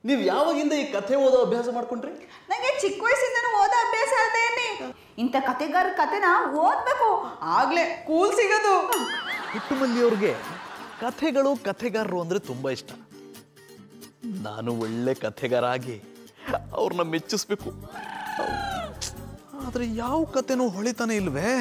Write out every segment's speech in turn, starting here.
ನೀವು ಯಾವಾಗಿಂದ ಈ ಕಥೆ ಓದೋ ಅಭ್ಯಾಸ ಮಾಡ್ಕೊಂಡ್ರಿ ನಂಗೆ ಚಿಕ್ಕ ವಯಸ್ಸಿಂದನೂ ಓದೋ ಅಭ್ಯಾಸ ಅದೇನಿ ಇಂಥ ಕತೆಗಾರ ಕತೆನ ಓದ್ಬೇಕು ಆಗ್ಲೇ ಕೂಲ್ ಸಿಗೋದು ಹುಟ್ಟುಮಲ್ಲಿಯವ್ರಿಗೆ ಕಥೆಗಳು ಕಥೆಗಾರರು ಅಂದರೆ ತುಂಬ ಇಷ್ಟ ನಾನು ಒಳ್ಳೆ ಕಥೆಗಾರ ಆಗಿ ಅವ್ರನ್ನ ಮೆಚ್ಚಿಸ್ಬೇಕು ಆದರೆ ಯಾವ ಕಥೆನೂ ಹೊಳಿತಾನೆ ಇಲ್ವೇ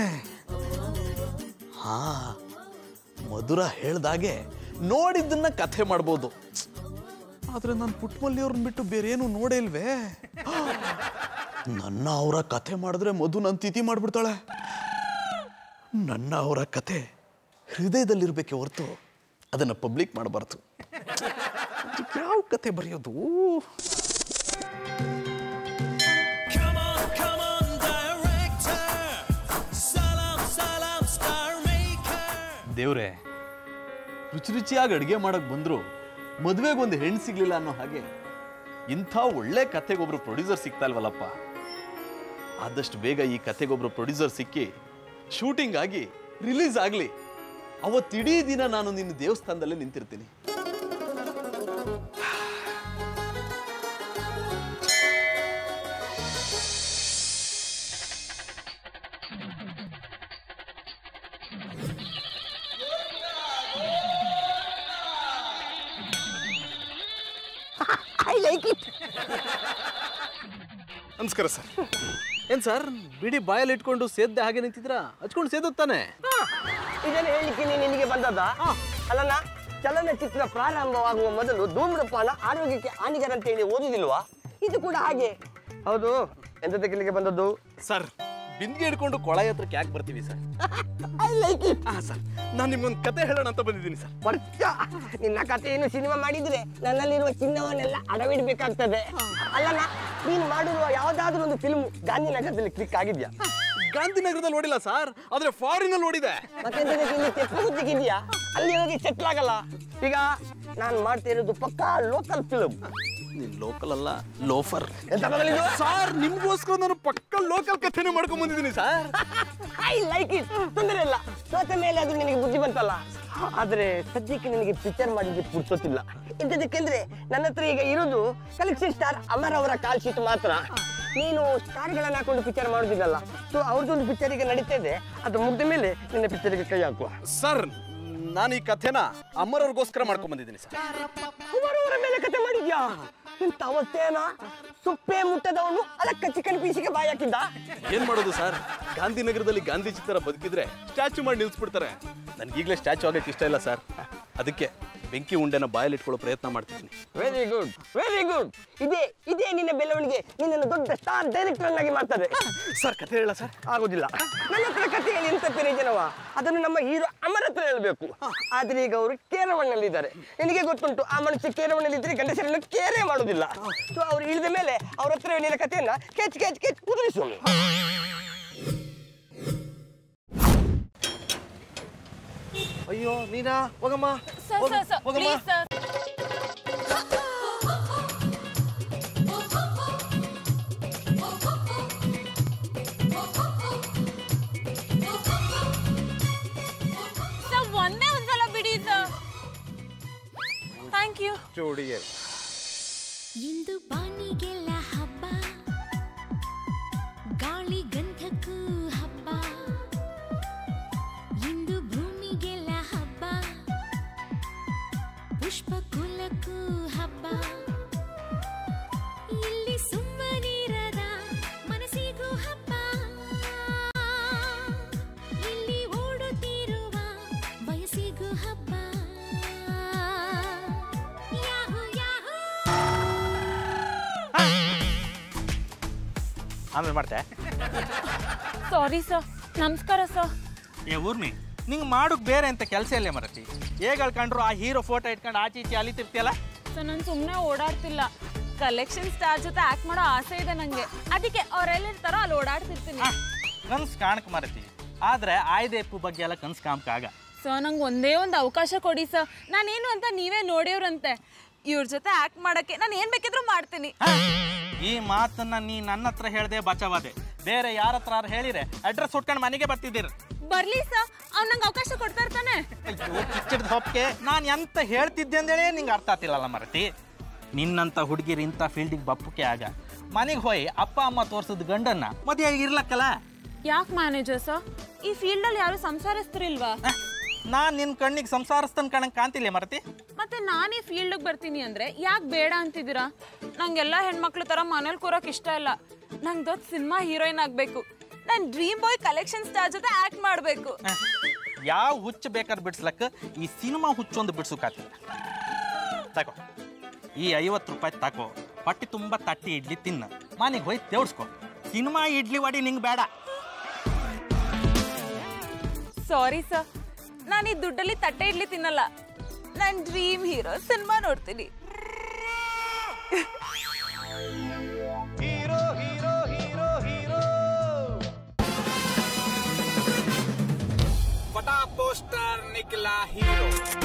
ಹಾ ಮಧುರ ಹೇಳ್ದಾಗೆ ನೋಡಿದ್ದನ್ನ ಕಥೆ ಮಾಡ್ಬೋದು ಆದ್ರೆ ನಾನು ಪುಟ್ಟಮಲ್ಲಿಯವ್ರನ್ನ ಬಿಟ್ಟು ಬೇರೆ ಏನು ನೋಡೇ ಇಲ್ವೇ ನನ್ನ ಅವರ ಕಥೆ ಮಾಡಿದ್ರೆ ಮಧು ನನ್ನ ತಿಥಿ ಮಾಡ್ಬಿಡ್ತಾಳೆ ನನ್ನ ಅವರ ಕತೆ ಹೃದಯದಲ್ಲಿರ್ಬೇಕೆ ಹೊರತು ಅದನ್ನು ಪಬ್ಲಿಕ್ ಮಾಡಬಾರ್ದು ಯಾವ ಕತೆ ಬರೆಯೋದು Come on, come on, director. Salam, salam, star maker. ದೇವ್ರೆ ರುಚಿ ರುಚಿಯಾಗಿ ಅಡುಗೆ ಮಾಡಕ್ ಬಂದ್ರು ಮದುವೆಗೆ ಒಂದು ಹೆಣ್ಣು ಸಿಗ್ಲಿಲ್ಲ ಅನ್ನೋ ಹಾಗೆ ಇಂಥ ಒಳ್ಳೆ ಕತೆಗೊಬ್ರು ಪ್ರೊಡ್ಯೂಸರ್ ಸಿಗ್ತಾ ಇಲ್ವಲ್ಲಪ್ಪ ಆದಷ್ಟು ಬೇಗ ಈ ಕತೆಗೊಬ್ರು ಪ್ರೊಡ್ಯೂಸರ್ ಸಿಕ್ಕಿ ಶೂಟಿಂಗ್ ಆಗಿ ರಿಲೀಸ್ ಆಗಲಿ ಅವತ್ತಿಡೀ ದಿನ ನಾನು ನಿನ್ನ ದೇವಸ್ಥಾನದಲ್ಲೇ ನಿಂತಿರ್ತೀನಿ ಐ ಲೈಕ್ ಇಟ್ ನಮಸ್ಕಾರ ಸರ್ ಏನ್ ಸರ್ ಬಿಡಿ ಬಾಯಲ್ಲಿ ಇಟ್ಕೊಂಡು ಸೇದ್ದೆ ಹಾಗೆ ನಿಂತಿದ್ರಾ ಹಚ್ಕೊಂಡು ಸೇದುತ್ತಾನೆ ಇದನ್ನು ಹೇಳಲಿಕ್ಕೆ ನೀನು ಇಲ್ಲಿಗೆ ಬಂದದ ಅಲ್ಲಣ್ಣ ಚಲನಚಿತ್ರ ಪ್ರಾರಂಭವಾಗುವ ಮೊದಲು ಧೂಮ್ರಪಾನ ಆರೋಗ್ಯಕ್ಕೆ ಹಾನಿಕರ ಅಂತ ಹೇಳಿ ಓದುದಿಲ್ವಾ ಇದು ಕೂಡ ಹಾಗೆ ಹೌದು ಎಂತದಕ್ಕೆ ಇಲ್ಲಿಗೆ ಬಂದದ್ದು ಸರ್ ಬಿಂದಿಗೆ ಹಿಡ್ಕೊಂಡು ಕೊಳಾಯಿ ಹತ್ರಕ್ಕೆ ಯಾಕೆ ಬರ್ತೀವಿ ಸರ್ ಐ ಲೈಕ್ ಇಟ್ ಹಾ ಸರ್ ನಾನು ನಿಮ್ಗೊಂದು ಕತೆ ಹೇಳೋಣ ಅಂತ ಬಂದಿದ್ದೀನಿ ಸರ್ ವರ್ಷ ನಿನ್ನ ಕಥೆಯನ್ನು ಸಿನಿಮಾ ಮಾಡಿದ್ರೆ ನನ್ನಲ್ಲಿರುವ ಚಿನ್ನವನ್ನೆಲ್ಲ ಅಡವಿಡ್ಬೇಕಾಗ್ತದೆ ಅಲ್ಲಣ್ಣ ನೀನು ಮಾಡಿರುವ ಯಾವುದಾದ್ರೂ ಒಂದು ಫಿಲ್ಮ್ ಗಾಂಧಿನಗರದಲ್ಲಿ ಕ್ಲಿಕ್ ಆಗಿದ್ಯಾ ಗಾಂಧಿನಗರದಲ್ಲಿ ನೋಡಿಲ್ಲ ಸರ್ ಆದ್ರೆ ಫಾರಿನ್ ಅಲ್ಲಿ ನೋಡಿದೆ ಮತ್ತೆ ಇಲ್ಲಿ ತೆಪ್ಪಗುತ್ತಿಗಿದ್ಯಾ ಅಲ್ಲಿ ಹೋಗಿ ಸೆಟ್ಲ್ ಆಗಲ್ಲ ಈಗ ನಾನು ಮಾಡ್ತಾ ಇರೋದು ಪಕ್ಕಾ ಲೋಕಲ್ ಫಿಲ್ಮ್ ನೀನ್ ಲೋಕಲ್ ಅಲ್ಲ ಲೋಫರ್ ಎಂತ ಬದಲಿದು ಸರ್ ನಿಮ್ಗೋಸ್ಕರ ನಾನು ಪಕ್ಕ ಲೋಕಲ್ ಕಥೆನೇ ಮಾಡ್ಕೊಂಡ್ ಬಂದಿದ್ದೀನಿ ಸರ್ ಐ ಲೈಕ್ ಇಟ್ ತೊಂದರೆ ಇಲ್ಲ ಸೋತ ಮೇಲೆ ಅದು ನಿನಗೆ ಬುದ್ಧಿ ಬಂತಲ್ಲ ಆದ್ರೆ ಸದ್ಯಕ್ಕೆ ನಿನಗೆ ಪಿಕ್ಚರ್ ಮಾಡಿದ್ರೆ ಪುರ್ಸೋತಿಲ್ಲ ಎಂತದಕ್ಕೆಂದ್ರೆ ನನ್ನ ಹತ್ರ ಈಗ ಇರೋದು ಕಲೆಕ್ಷನ್ ಸ್ಟಾರ್ ಅಮರ್ ಅವರ ಕಾಲ್ ಶೀಟ್ ಮಾತ್ರ ನೀನು ಸ್ಟಾರ್ಗಳನ್ನ ಹಾಕೊಂಡು ಪಿಕ್ಚರ್ ಮಾಡುದಿಲ್ಲಲ್ಲ ಸೊ ಅವ್ರದ್ದೊಂದು ಪಿಕ್ಚರ್ ಈಗ ನಡೀತಾ ಇದೆ ಅದು ಮುಗ್ದ ಮೇಲೆ ನಿನ್ನ ಪಿಕ್ಚರ್ಗೆ ಕೈ ಹಾಕುವ ಸರ್ ನಾನು ಈ ಕಥೆನ ಅಮ್ಮರವ್ರಿಗೋಸ್ಕರ ಮಾಡ್ಕೊಂಡ್ ಬಂದಿದ್ದೀನಿ ಸರ್ ಅವರವರ ಮೇಲೆ ಕತೆ ಮಾಡಿದ್ಯಾ ಇಂಥ ಅವಸ್ಥೆನ ಸುಪ್ಪೆ ಮುಟ್ಟದವನು ಅದಕ್ಕ ಚಿಕನ್ ಪೀಸಿಗೆ ಬಾಯಿ ಹಾಕಿದ್ದ ಏನ್ ಮಾಡೋದು ಸರ್ ಗಾಂಧಿನಗರದಲ್ಲಿ ಗಾಂಧಿ ಚಿತ್ರ ಬದುಕಿದ್ರೆ ಸ್ಟ್ಯಾಚು ಮಾಡಿ ನಿಲ್ಸ್ಬಿಡ್ತಾರೆ ನನ್ಗೀಗ್ಲೇ ಸ್ಟ್ಯಾಚು ಆಗಕ್ಕೆ ಇಷ್ಟ ಇಲ್ಲ ಸರ್ ಅದಕ್ಕೆ ಬೆಂಕಿ ಉಂಡೆನ ಬಾಯಲ್ಲಿ ಇಟ್ಕೊಳ್ಳೋ ಪ್ರಯತ್ನ ಮಾಡ್ತಿದ್ದೀನಿ ವೆರಿ ಗುಡ್ ವೆರಿ ಗುಡ್ ಇದೇ ಇದೇ ನಿನ್ನ ಬೆಳವಣಿಗೆ ನಿನ್ನನ್ನು ದೊಡ್ಡ ಸ್ಟಾರ್ ಡೈರೆಕ್ಟರ್ ಅನ್ನಾಗಿ ಮಾಡ್ತದೆ ಸರ್ ಕಥೆ ಹೇಳ ಸರ್ ಆಗುದಿಲ್ಲ ನನ್ನ ಹತ್ರ ಕಥೆ ಹೇಳಿ ಎಂತ ಪ್ರಯೋಜನವ ಅದನ್ನು ನಮ್ಮ ಹೀರೋ ಅಮರ ಹತ್ರ ಹೇಳ್ಬೇಕು ಆದ್ರೆ ಈಗ ಅವರು ಕೇರವಣ್ಣಲ್ಲಿದ್ದಾರೆ ನಿನಗೆ ಗೊತ್ತುಂಟು ಆ ಮನುಷ್ಯ ಕೇರವಣ್ಣಲ್ಲಿದ್ರೆ ಗಂಡಸರನ್ನು ಕೇರೇ ಮಾಡುದಿಲ್ಲ ಸೊ ಅವ್ರು ಇಳಿದ ಮೇಲೆ ಅವ್ರ ಹತ್ರ ನಿನ್ನ ಕಥೆಯನ್ನ ಕೆಚ್ ಕೆಚ್ ಕೆಚ್ ಕುದುರಿಸೋಣ ಅಯ್ಯೋ ನೀನಾ ಹೋಗಮ್ಮ ಸರ್ ಹೋಗ್- ಸರ್ ಸರ್ ಹೋಗಮ್ಮ ಪ್ಲೀಸ್ ಸರ್ ಸರ್ ಒಂದೇ ಒಂದ್ಸಲ ಬಿಡಿ ಸರ್ ಥ್ಯಾಂಕ್ ಯು ಜೋಡಿಗೆ ಇಂದು ಬಾನಿಗೆಲ್ಲ ಹಬ್ಬ ಗಾಳಿ ಗಂಧಕ್ಕೂ ಹಬ್ಬ ಇಂದು ಭೂಮಿಗೆಲ್ಲ ಹಬ್ಬ ಪುಷ್ಪ ಕುಲಕ್ಕೂ ಹಬ್ಬ ಇಲ್ಲಿ ಸುಮ್ಮನಿರದ ಮನಸ್ಸಿಗೂ ಹಬ್ಬ ಇಲ್ಲಿ ಓಡುತ್ತಿರುವ ವಯಸ್ಸಿಗೂ ಹಬ್ಬ ಯಾಹೂ ಯಾಹೂ ಆಮೇಲೆ ಮಾಡ್ತೆ ಸಾರಿ ಸರ್ ನಮಸ್ಕಾರ ಸರ್ ಏ ಊರ್ಮಿ ನಿಂಗೆ ಮಾಡೋಕ್ ಬೇರೆ ಅಂತ ಕೆಲಸ ಇಲ್ಲೇ ಮರತಿ ಹೇಗೆ ಹೇಳ್ಕೊಂಡ್ರು ಆ ಹೀರೋ ಫೋಟೋ ಇಟ್ಕೊಂಡು ಆಚೆ ಈಚೆ ಅಲಿತಿರ್ತಿಯಲ್ಲ ಸೊ ನಾನು ಸುಮ್ಮನೆ ಓಡಾಡ್ತಿಲ್ಲ ಕಲೆಕ್ಷನ್ ಸ್ಟಾರ್ ಜೊತೆ ಆಕ್ಟ್ ಮಾಡೋ ಆಸೆ ಇದೆ ನನಗೆ ಅದಕ್ಕೆ ಅವ್ರೆಲ್ಲಿರ್ತಾರೋ ಅಲ್ಲಿ ಓಡಾಡ್ತಿರ್ತೀನಿ ಕನ್ಸು ಕಾಣಕ್ ಮರತಿ ಆದ್ರೆ ಆಯ್ದೆಪ್ಪು ಬಗ್ಗೆ ಎಲ್ಲ ಕನ್ಸು ಕಾಮಕಾಗ ಸೊ ನಂಗೆ ಒಂದೇ ಒಂದು ಅವಕಾಶ ಕೊಡಿ ಸರ್ ನಾನೇನು ಅಂತ ನೀವೇ ನೋಡಿವ್ರಂತೆ ಇವ್ರ ಜೊತೆ ಆಕ್ಟ್ ಮಾಡಕ್ಕೆ ನಾನು ಏನು ಬೇಕಿದ್ರೂ ಮಾಡ್ತೀನಿ ಈ ಮಾತನ್ನ ನೀ ನನ್ನ ಹತ್ರ ಹೇಳ್ದೆ ಬಚಾವಾದೆ ಬೇರೆ ಯಾರ ಹತ್ರ ಹೇಳಿರೆ ಅಡ್ರೆಸ್ ಉಟ್ಕೊಂಡು ಮನೆಗೆ ಬರ್ತಿದ್ದೀರಿ ಬರ್ಲಿ ಸರ್ ಅವ್ನು ನಂಗೆ ಅವಕಾಶ ಕೊಡ್ತಾ ಇರ್ತಾನೆ ಅಯ್ಯೋ ಕಿಚ್ಚಿಡ್ದ ಹೊಪ್ಕೆ ನಾನು ಎಂತ ಹೇಳ್ತಿದ್ದೆ ಅಂದೇಳಿ ನಿಂಗೆ ಅರ್ಥ ಆಗ್ತಿಲ್ಲಲ್ಲ ಮರತಿ ನಿನ್ನಂತ ಹುಡುಗಿರು ಇಂಥ ಫೀಲ್ಡಿಗೆ ಬಪ್ಪಕ್ಕೆ ಆಗ ಮನೆಗೆ ಹೋಗಿ ಅಪ್ಪ ಅಮ್ಮ ತೋರ್ಸಿದ ಗಂಡನ್ನ ಮದುವೆ ಇರ್ಲಕ್ಕಲ್ಲ ಯಾಕೆ ಮ್ಯಾನೇಜರ್ ಸರ್ ಈ ಫೀಲ್ಡಲ್ಲಿ ಯಾರು ಸಂಸಾರಿಸ್ತಿರಿಲ್ವಾ ನಾನು ನಿನ್ನ ಕಣ್ಣಿಗೆ ಸಂಸಾರಸ್ತನ ಕಣಂಗೆ ಕಾಣ್ತಿಲ್ಲ ಮರತಿ ಮತ್ತೆ ನಾನು ಈ ಫೀಲ್ಡಿಗೆ ಬರ್ತೀನಿ ಅಂದ್ರೆ ಯಾಕೆ ಬೇಡ ಅಂತಿದ್ದೀರಾ ನಂಗೆಲ್ಲ ಹೆಣ್ಮಕ್ಳು ಥರ ಮನೇಲಿ ಕೂರೋಕೆ ಇಷ್ಟ ಇಲ್ಲ ನಂಗೆ ದೊಡ್ಡ ಸಿನಿಮಾ ಹೀರೋಯಿನ್ ಆಗಬೇಕು ನಾನು ಡ್ರೀಮ್ ಬಾಯ್ ಕಲೆಕ್ಷನ್ ಸ್ಟಾರ್ ಜೊತೆ ಆ್ಯಕ್ಟ್ ಮಾಡಬೇಕು ಯಾವ ಹುಚ್ಚು ಬೇಕಾದ್ರೆ ಬಿಡ್ಸ್ಲಕ್ಕ ಈ ಸಿನಿಮಾ ಹುಚ್ಚೊಂದು ಬಿಡ್ಸೋಕಾತಿಲ್ಲ ತಗೋ ಈ ಐವತ್ತು ರೂಪಾಯಿ ತಗೋ ಹೊಟ್ಟೆ ತುಂಬ ತಟ್ಟಿ ಇಡ್ಲಿ ತಿನ್ನ ಮನೆಗೆ ಹೋಗಿ ತೇವ್ಸ್ಕೊ ಸಿನಿಮಾ ಇಡ್ಲಿ ವಡಿ ನಿಂಗೆ ಬೇಡ ಸಾರಿ ಸರ್ ನಾನು ಈ ದುಡ್ಡಲ್ಲಿ ತಟ್ಟೆ ಇಡ್ಲಿ ತಿನ್ನಲ್ಲ ನಾನು ಡ್ರೀಮ್ ಹೀರೋ ಸಿನಿಮಾ ನೋಡ್ತೀನಿ बड़ा पोस्टर निकला hero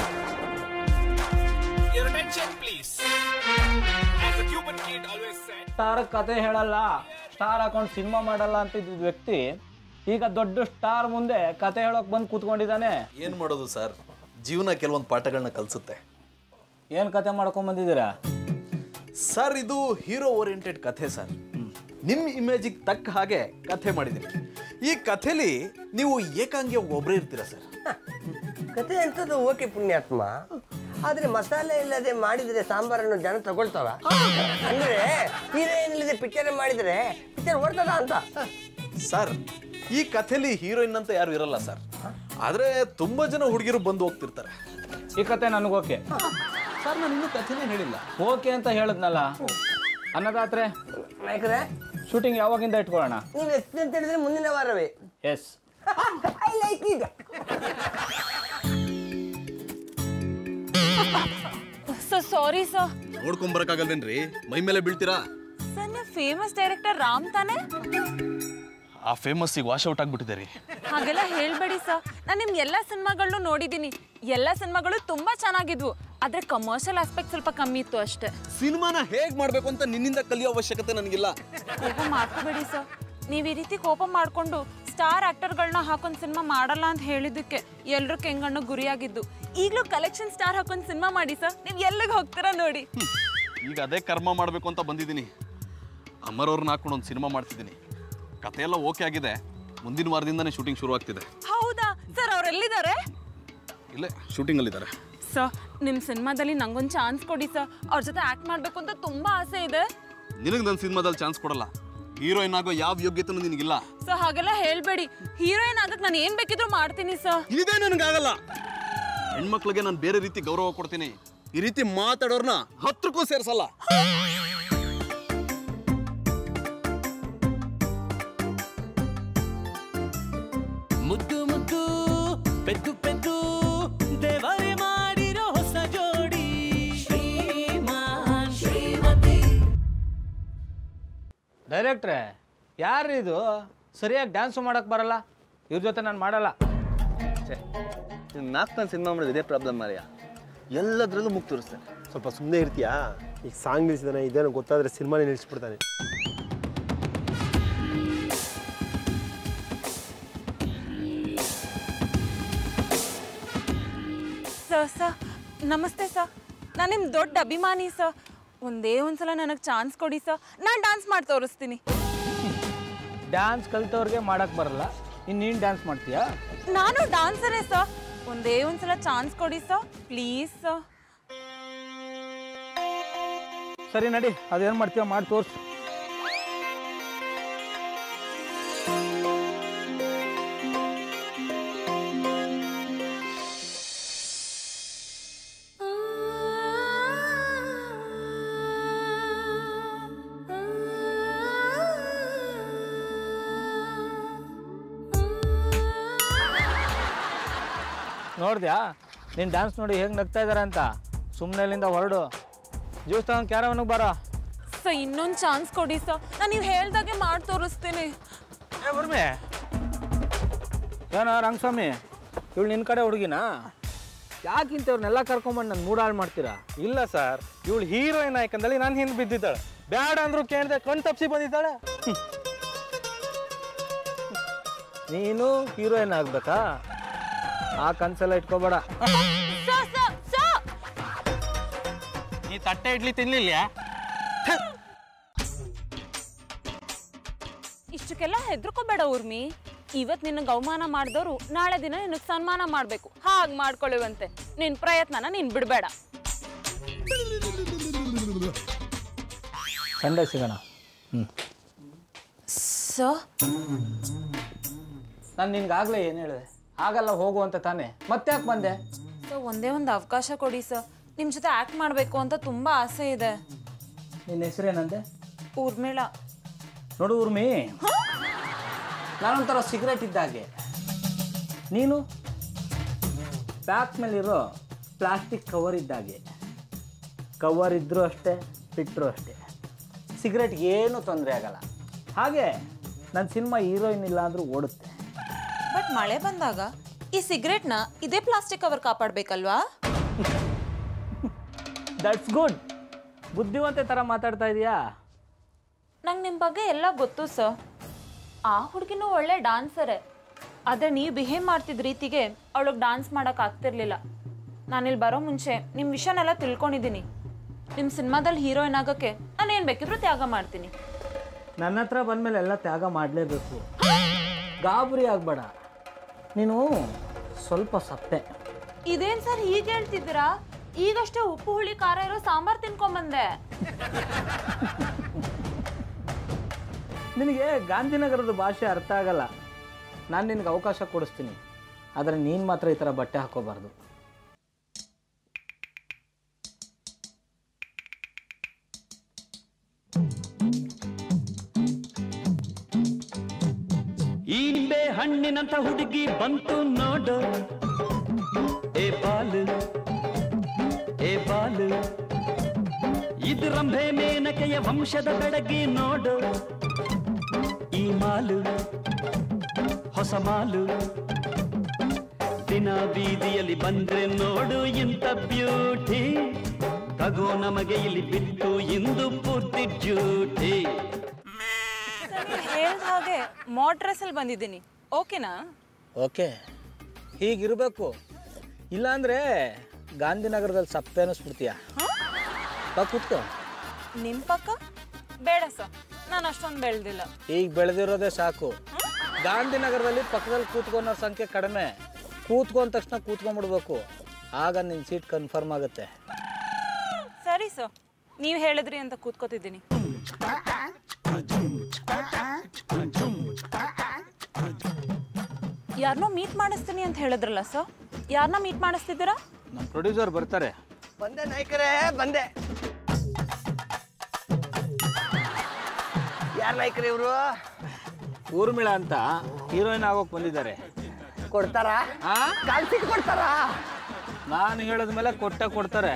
Your attention please. As the Cuban kid always said. Star ಕತೆ ಹೇಳಲ್ಲ ಸ್ಟಾರ್ ಹಾಕೊಂಡು ಸಿನಿಮಾ ಮಾಡಲ್ಲ ಅಂತಿದ್ದ ವ್ಯಕ್ತಿ ಈಗ ದೊಡ್ಡ ಸ್ಟಾರ್ ಮುಂದೆ ಕತೆ ಹೇಳೋಕ್ ಬಂದು ಕೂತ್ಕೊಂಡಿದ್ದಾನೆ ಏನು ಮಾಡೋದು ಸರ್ ಜೀವನ ಕೆಲವೊಂದು ಪಾಠಗಳನ್ನ ಕಲಿಸುತ್ತೆ ಏನ್ ಕತೆ ಮಾಡ್ಕೊಂಡ್ ಬಂದಿದ್ದೀರಾ ಸರ್ ಇದು ಹೀರೋ ಓರಿಯೆಂಟೆಡ್ ಕಥೆ ಸರ್ ನಿಮ್ಮ ಇಮೇಜಿಗೆ ತಕ್ಕ ಹಾಗೆ ಕಥೆ ಮಾಡಿದ್ದೀನಿ ಈ ಕಥೆಲಿ ನೀವು ಏಕಾಂಗಿ ಒಬ್ಬರೇ ಇರ್ತೀರಾ ಸರ್ ಕತೆ ಎಂಥದ್ದು ಓಕೆ ಪುಣ್ಯಾತ್ಮ ಆದ್ರೆ ಮಸಾಲೆ ಇಲ್ಲದೆ ಮಾಡಿದ್ರೆ ಸಾಂಬಾರನ್ನು ಜನ ತಗೊಳ್ತಾವ ಅಂದ್ರೆ ಹೀರೋಯಿನ್ ಇಲ್ಲದೆ ಪಿಕ್ಚರ್ ಮಾಡಿದ್ರೆ ಪಿಕ್ಚರ್ ಓಡ್ತದ ಅಂತ ಸರ್ ಈ ಕಥೆಲಿ ಹೀರೋಯಿನ್ ಅಂತ ಯಾರು ಇರಲ್ಲ ಸರ್ ಆದ್ರೆ ತುಂಬಾ ಜನ ಹುಡುಗಿರು ಬಂದು ಹೋಗ್ತಿರ್ತಾರೆ ಈ ಕತೆ ನನಗೋಕೆ ಸರ್ ನಾನು ಇನ್ನೂ ಕಥೆನೇ ಹೇಳಿಲ್ಲ ಓಕೆ ಅಂತ ಹೇಳಿದ್ನಲ್ಲ ಅನ್ನದಾತ್ರೆ ಯಾಕಂದ್ರೆ ಶೂಟಿಂಗ್ ಯಾವಾಗಿಂದ ಇಟ್ಕೊಳ್ಳೋಣ ನೀವು ಎಷ್ಟು ಅಂತ ಹೇಳಿದ್ರೆ ಮುಂದಿನ ವಾರವೇ ಎಸ್ ಐ ಲೈಕ್ ಈಗ ಸರ್ ಸಾರಿ ಸರ್ ನೋಡ್ಕೊಂಬರಕ್ಕಾಗಲ್ವೇನ್ರಿ ಮೈ ಮೇಲೆ ಬೀಳ್ತೀರಾ ಸರ್ ನೀವು ಫೇಮಸ್ ಡೈರೆಕ್ಟರ್ ರಾಮ್ ತಾನೇ ಆ ಫೇಮಸ್ಸಿಗೆ ವಾಶ್ ಔಟ್ ಆಗ್ಬಿಟ್ಟಿದೆ ರೀ ಹಾಗೆಲ್ಲ ಹೇಳ್ಬೇಡಿ ಸರ್ ನಾನು ನಿಮ್ ಎಲ್ಲ ಸಿನಿಮಾಗಳನ್ನು ನೋಡಿದ್ದೀನಿ ಎಲ್ಲ ಸಿನಿಮಾಗಳು ತುಂಬಾ ಚೆನ್ನಾಗಿದ್ವು ಆದ್ರೆ ಕಮರ್ಷಿಯಲ್ ಆಸ್ಪೆಕ್ಟ್ ಸ್ವಲ್ಪ ಕಮ್ಮಿ ಇತ್ತು ಅಷ್ಟೇ ಸಿನಿಮಾನ ಹೇಗ್ ಮಾಡ್ಬೇಕು ಅಂತ ನಿನ್ನಿಂದ ಕಲಿಯೋ ಅವಶ್ಯಕತೆ ನನಗಿಲ್ಲ ಕೋಪ ಮಾಡ್ಕೋಬೇಡಿ ಸರ್ ನೀವು ಈ ರೀತಿ ಕೋಪ ಮಾಡ್ಕೊಂಡು ಸ್ಟಾರ್ ಆಕ್ಟರ್ಗಳನ್ನ ಹಾಕೊಂಡು ಸಿನಿಮಾ ಮಾಡಲ್ಲ ಅಂತ ಹೇಳಿದ್ದಕ್ಕೆ ಎಲ್ರು ಕೆಂಗಣ್ಣು ಗುರಿಯಾಗಿದ್ದು ಈಗಲೂ ಕಲೆಕ್ಷನ್ ಸ್ಟಾರ್ ಹಾಕೊಂಡು ಸಿನಿಮಾ ಮಾಡಿ ಸರ್ ನೀವು ಎಲ್ಲಿಗೆ ಹೋಗ್ತೀರಾ ನೋಡಿ ಈಗ ಅದೇ ಕರ್ಮ ಮಾಡಬೇಕು ಅಂತ ಬಂದಿದ್ದೀನಿ ಅಮರ್ ಅವ್ರನ್ನ ಹಾಕೊಂಡು ಒಂದು ಸಿನಿಮಾ ಮಾಡ್ತಿದ್ದೀನಿ ಕತೆ ಎಲ್ಲ ಓಕೆ ಆಗಿದೆ ಮುಂದಿನ ವಾರದಿಂದನೇ ಶೂಟಿಂಗ್ ಶುರು ಆಗ್ತಿದೆ ಹೌದಾ ಸರ್ ಅವರೆಲ್ಲಿದ್ದಾರೆ ಇಲ್ಲೇ ಶೂಟಿಂಗಲ್ಲಿದ್ದಾರೆ ಸರ್ ನಿಮ್ಮ ಸಿನಿಮಾದಲ್ಲಿ ನಂಗೊಂದು ಚಾನ್ಸ್ ಕೊಡಿ ಸರ್ ಅವ್ರ ಜೊತೆ ಆಕ್ಟ್ ಮಾಡಬೇಕು ಅಂತ ತುಂಬಾ ಆಸೆ ಇದೆ ನಿನಗೆ ನನ್ನ ಸಿನಿಮಾದಲ್ಲಿ ಚಾನ್ಸ್ ಕೊಡಲ್ಲ ಹೀರೋಯಿನ್ ಆಗೋ ಯಾವ ಯೋಗ್ಯತೆನೂ ನಿನಗಿಲ್ಲ ಸರ್ ಹಾಗೆಲ್ಲ ಹೇಳ್ಬೇಡಿ ಹೀರೋಯಿನ್ ಆಗಕ್ಕೆ ನಾನು ಏನು ಬೇಕಿದ್ರೂ ಮಾಡ್ತೀನಿ ಸರ್ ಇದೇ ನನಗಾಗಲ್ಲ ಹೆಣ್ಮಕ್ಳಿಗೆ ನಾನು ಬೇರೆ ರೀತಿ ಗೌರವ ಕೊಡ್ತೀನಿ ಈ ರೀತಿ ಮಾತಾಡೋರ್ನ ಹತ್ರಕ್ಕೂ ಸೇರ್ಸಲ್ಲ ಮುದ್ದು ಮುದ್ದು ಪೆದ್ದು ಪೆದ್ದು ದೇವರೇ ಮಾಡಿರೋ ಹೊಸ ಜೋಡಿ ಶ್ರೀಮಾನ್ ಶ್ರೀಮತಿ ಡೈರೆಕ್ಟ್ರೆ ಯಾರು ಇದು ಸರಿಯಾಗಿ ಡ್ಯಾನ್ಸು ಮಾಡಕ್ ಬರಲ್ಲ ಇವ್ರ ಜೊತೆ ನಾನು ಮಾಡಲ್ಲ ನಾಲ್ಕು ನಾನು ಸಿನಿಮಾ ಮಾಡೋದು ಇದೇ ಪ್ರಾಬ್ಲಮ್ ಮಾರ್ಯ ಎಲ್ಲದರಲ್ಲೂ ಮುಗ್ ತೋರಿಸ್ತಾನೆ ಸ್ವಲ್ಪ ಸುಮ್ಮನೆ ಇರ್ತೀಯಾ ಈಗ ಸಾಂಗ್ ನಿಲ್ಸಿದಾನೆ ಇದೇನೋ ಗೊತ್ತಾದ್ರೆ ಸಿನಿಮಾನೇ ನಿಲ್ಲಿಸ್ಬಿಡ್ತಾನೆ ಸರ್ ಸರ್ ನಮಸ್ತೆ ಸರ್ ನಾನು ನಿಮ್ಮ ದೊಡ್ಡ ಅಭಿಮಾನಿ ಸರ್ ಒಂದೇ ಒಂದ್ಸಲ ನನಗೆ ಚಾನ್ಸ್ ಕೊಡಿ ಸರ್ ನಾನು ಡಾನ್ಸ್ ಮಾಡಿ ತೋರಿಸ್ತೀನಿ ಡ್ಯಾನ್ಸ್ ಕಲ್ತವ್ರಿಗೆ ಮಾಡಕ್ ಬರಲ್ಲ ಇನ್ನು ನೀನು ಡ್ಯಾನ್ಸ್ ಮಾಡ್ತೀಯಾ ನಾನು ಡಾನ್ಸರೇ ಸರ್ ಒಂದೇ ಒಂದ್ಸಲ ಚಾನ್ಸ್ ಕೊಡಿ ಸರ್ ಪ್ಲೀಸ್ ಸರ್ ಸರಿ ನಡಿ ಅದೇನು ಮಾಡ್ತೀಯ ಮಾಡಿ ತೋರ್ಸು ನೋಡ್ದ್ಯಾ ನೀನು ಡ್ಯಾನ್ಸ್ ನೋಡಿ ಹೇಗೆ ನಗ್ತಾ ಇದ್ದಾರೆ ಅಂತ ಸುಮ್ಮನೆ ಇಲ್ಲಿಂದ ಹೊರಡು ಜ್ಯೂಸ್ ತಗೊಂಡು ಕ್ಯಾರವನಿಗೆ ಬರೋ ಸರ್ ಇನ್ನೊಂದು ಚಾನ್ಸ್ ಕೊಡಿ ಸರ್ ನಾನು ನೀವು ಹೇಳ್ದಾಗೆ ಮಾಡಿ ತೋರಿಸ್ತೀನಿ ಏ ಬರ್ಮೆ ಏನೋ ರಂಗಸ್ವಾಮಿ ಇವಳು ನಿನ್ನ ಕಡೆ ಹುಡುಗಿನಾ ಯಾಕಿಂತ ಇವ್ರನ್ನೆಲ್ಲ ಕರ್ಕೊಂಬಂದು ನನ್ನ ಮೂಡ್ ಹಾಳು ಮಾಡ್ತೀರಾ ಇಲ್ಲ ಸರ್ ಇವಳು ಹೀರೋಯಿನ್ ಆಯ್ಕಂದಲ್ಲಿ ನಾನು ಹಿಂದೆ ಬಿದ್ದಿದ್ದಾಳೆ ಬ್ಯಾಡ ಅಂದ್ರು ಕೇಳಿದೆ ಕಣ್ ತಪ್ಸಿ ಬಂದಿದ್ದಾಳೆ ನೀನು ಹೀರೋಯಿನ್ ಆಗ್ಬೇಕಾ ಆ ಕನ್ಸೆಲ್ಲ ಇಟ್ಕೋಬೇಡ ಸರ್ ಸರ್ ಸರ್ ನೀ ತಟ್ಟೆ ಇಡ್ಲಿ ತಿನ್ಲಿಲ್ಲ ಇಷ್ಟಕ್ಕೆಲ್ಲ ಹೆದರ್ಕೋಬೇಡ ಊರ್ಮಿ ಇವತ್ ನಿನಗೆ ಅವಮಾನ ಮಾಡಿದವರು ನಾಳೆ ದಿನ ನಿನಗೆ ಸನ್ಮಾನ ಮಾಡಬೇಕು ಹಾಗೆ ಮಾಡ್ಕೊಳ್ಳುವಂತೆ ನಿನ್ ಪ್ರಯತ್ನನ ನೀನ್ ಬಿಡಬೇಡ ಸಂಡೇ ಸಿಗೋಣ ಹ್ಞೂ ಸೊ ನಾನು ನಿನ್ಗಾಗಲೇ ಏನು ಹೇಳಿದೆ ಆಗಲ್ಲ ಹೋಗು ಅಂತ ತಾನೇ ಮತ್ತೆ ಯಾಕೆ ಬಂದೆ ಸೊ ಒಂದೇ ಒಂದು ಅವಕಾಶ ಕೊಡಿ ಸರ್ ನಿಮ್ಮ ಜೊತೆ ಆ್ಯಕ್ಟ್ ಮಾಡಬೇಕು ಅಂತ ತುಂಬ ಆಸೆ ಇದೆ ನಿನ್ನ ಹೆಸರೇನಂದೆ ಊರ್ಮಿಳ ನೋಡು ಊರ್ಮಿ ನಾನೊಂಥರ ಸಿಗರೇಟ್ ಇದ್ದಾಗೆ ನೀನು ಪ್ಯಾಕ್ ಮೇಲಿರೋ ಪ್ಲಾಸ್ಟಿಕ್ ಕವರ್ ಇದ್ದಾಗೆ ಕವರ್ ಇದ್ದರೂ ಅಷ್ಟೇ ಬಿಟ್ಟರು ಅಷ್ಟೇ ಸಿಗರೇಟ್ಗೆ ಏನೂ ತೊಂದರೆ ಆಗಲ್ಲ ಹಾಗೆ ನನ್ನ ಸಿನಿಮಾ ಹೀರೋಯಿನ್ ಇಲ್ಲ ಅಂದರೂ ಓಡುತ್ತೆ ಬಟ್ ಮಳೆ ಬಂದಾಗ ಈ ಸಿಗರೇಟ್ನ ಇದೇ ಪ್ಲಾಸ್ಟಿಕ್ ಕವರ್ ಕಾಪಾಡಬೇಕಲ್ವಾ ದಟ್ಸ್ ಗುಡ್ ಬುದ್ಧಿವಂತೆ ಥರ ಮಾತಾಡ್ತಾ ಇದೀಯಾ ನಂಗೆ ನಿಮ್ಮ ಬಗ್ಗೆ ಎಲ್ಲ ಗೊತ್ತು ಸರ್ ಆ ಹುಡುಗಿನೂ ಒಳ್ಳೆ ಡಾನ್ಸರೇ ಆದರೆ ನೀವು ಬಿಹೇವ್ ಮಾಡ್ತಿದ್ದ ರೀತಿಗೆ ಅವಳಿಗೆ ಡಾನ್ಸ್ ಮಾಡೋಕೆ ಆಗ್ತಿರ್ಲಿಲ್ಲ ನಾನಿಲ್ಲಿ ಬರೋ ಮುಂಚೆ ನಿಮ್ಮ ವಿಷಯನೆಲ್ಲ ತಿಳ್ಕೊಂಡಿದ್ದೀನಿ ನಿಮ್ಮ ಸಿನಿಮಾದಲ್ಲಿ ಹೀರೋಯಿನ್ ಆಗೋಕ್ಕೆ ನಾನು ಏನು ಬೇಕಿದ್ರೂ ತ್ಯಾಗ ಮಾಡ್ತೀನಿ ನನ್ನ ಹತ್ರ ಬಂದಮೇಲೆ ಎಲ್ಲ ತ್ಯಾಗ ಮಾಡಲೇಬೇಕು ಗಾಬರಿ ಆಗಬೇಡ ನೀನು ಸ್ವಲ್ಪ ಸಪ್ಪೆ ಇದೇನು ಸರ್ ಹೀಗೆ ಹೇಳ್ತಿದ್ದೀರಾ ಈಗಷ್ಟೇ ಉಪ್ಪು ಹುಳಿ ಖಾರ ಇರೋ ಸಾಂಬಾರ್ ತಿನ್ಕೊಂಬಂದೆ ನಿನಗೆ ಗಾಂಧಿನಗರದ ಭಾಷೆ ಅರ್ಥ ಆಗಲ್ಲ ನಾನು ನಿನಗೆ ಅವಕಾಶ ಕೊಡಿಸ್ತೀನಿ ಆದರೆ ನೀನು ಮಾತ್ರ ಈ ಥರ ಬಟ್ಟೆ ಹಾಕೋಬಾರ್ದು ಈ ನಿಂಬೆ ಹಣ್ಣಿನಂತ ಹುಡುಗಿ ಬಂತು ನೋಡು ಏ ಬಾಲು ಏ ಬಾಲು ಇದು ರಂಭೆ ಮೇನಕೆಯ ವಂಶದ ಬೆಡಗಿ ನೋಡು ಈ ಮಾಲು ಹೊಸ ಮಾಲು ದಿನ ಬೀದಿಯಲ್ಲಿ ಬಂದ್ರೆ ನೋಡು ಇಂಥ ಬ್ಯೂಟಿ ತಗೋ ನಮಗೆ ಇಲ್ಲಿ ಬಿತ್ತು ಇಂದು ಪೂರ್ತಿ ಡ್ಯೂಟಿ ಹೇಳ್ದ ಹಾಗೆ ಮಾಡ್ ಡ್ರೆಸ್ಸಲ್ಲಿ ಬಂದಿದ್ದೀನಿ ಓಕೆನಾ ಓಕೆ ಹೀಗಿರಬೇಕು ಇಲ್ಲಾಂದರೆ ಗಾಂಧಿನಗರದಲ್ಲಿ ಸಪ್ಪೆ ಅನ್ನಿಸ್ಬಿಡ್ತೀಯ ಬಾ ಕೂತ್ಕೋ ನಿಮ್ಮ ಪಕ್ಕ ಬೇಡ ಸರ್ ನಾನು ಅಷ್ಟೊಂದು ಬೆಳೆದಿಲ್ಲ ಈಗ ಬೆಳೆದಿರೋದೇ ಸಾಕು ಗಾಂಧಿನಗರದಲ್ಲಿ ಪಕ್ಕದಲ್ಲಿ ಕೂತ್ಕೊನೋರ್ ಸಂಖ್ಯೆ ಕಡಿಮೆ ಕೂತ್ಕೊಂಡ ತಕ್ಷಣ ಕೂತ್ಕೊಂಡ್ಬಿಡ್ಬೇಕು ಆಗ ನಿನ್ನ ಸೀಟ್ ಕನ್ಫರ್ಮ್ ಆಗುತ್ತೆ ಸರಿ ಸರ್ ನೀವು ಹೇಳಿದ್ರಿ ಅಂತ ಕೂತ್ಕೋತಿದ್ದೀನಿ ಯಾರನ್ನೋ ಮೀಟ್ ಮಾಡಿಸ್ತೀನಿ ಅಂತ ಹೇಳಿದ್ರಲ್ಲ ಸರ್ ಯಾರನ್ನ ಮೀಟ್ ಮಾಡಿಸ್ತಿದ್ದೀರಾ ನಮ್ಮ ಪ್ರೊಡ್ಯೂಸರ್ ಬರ್ತಾರೆ ಬಂದೆ ನಾಯ್ಕರೇ ಬಂದೆ ಯಾರು ನಾಯ್ಕರೇ ಇವರು ಊರ್ಮಿಳಾ ಅಂತ ಹೀರೋಯಿನ್ ಆಗೋಕೆ ಬಂದಿದ್ದಾರೆ ಕೊಡ್ತಾರಾ ಆ ಕಾಲ್ಸಿಟ್ ಕೊಡ್ತಾರಾ ನಾನು ಹೇಳಿದ ಮೇಲೆ ಕೊಟ್ಟೆ ಕೊಡ್ತಾರೆ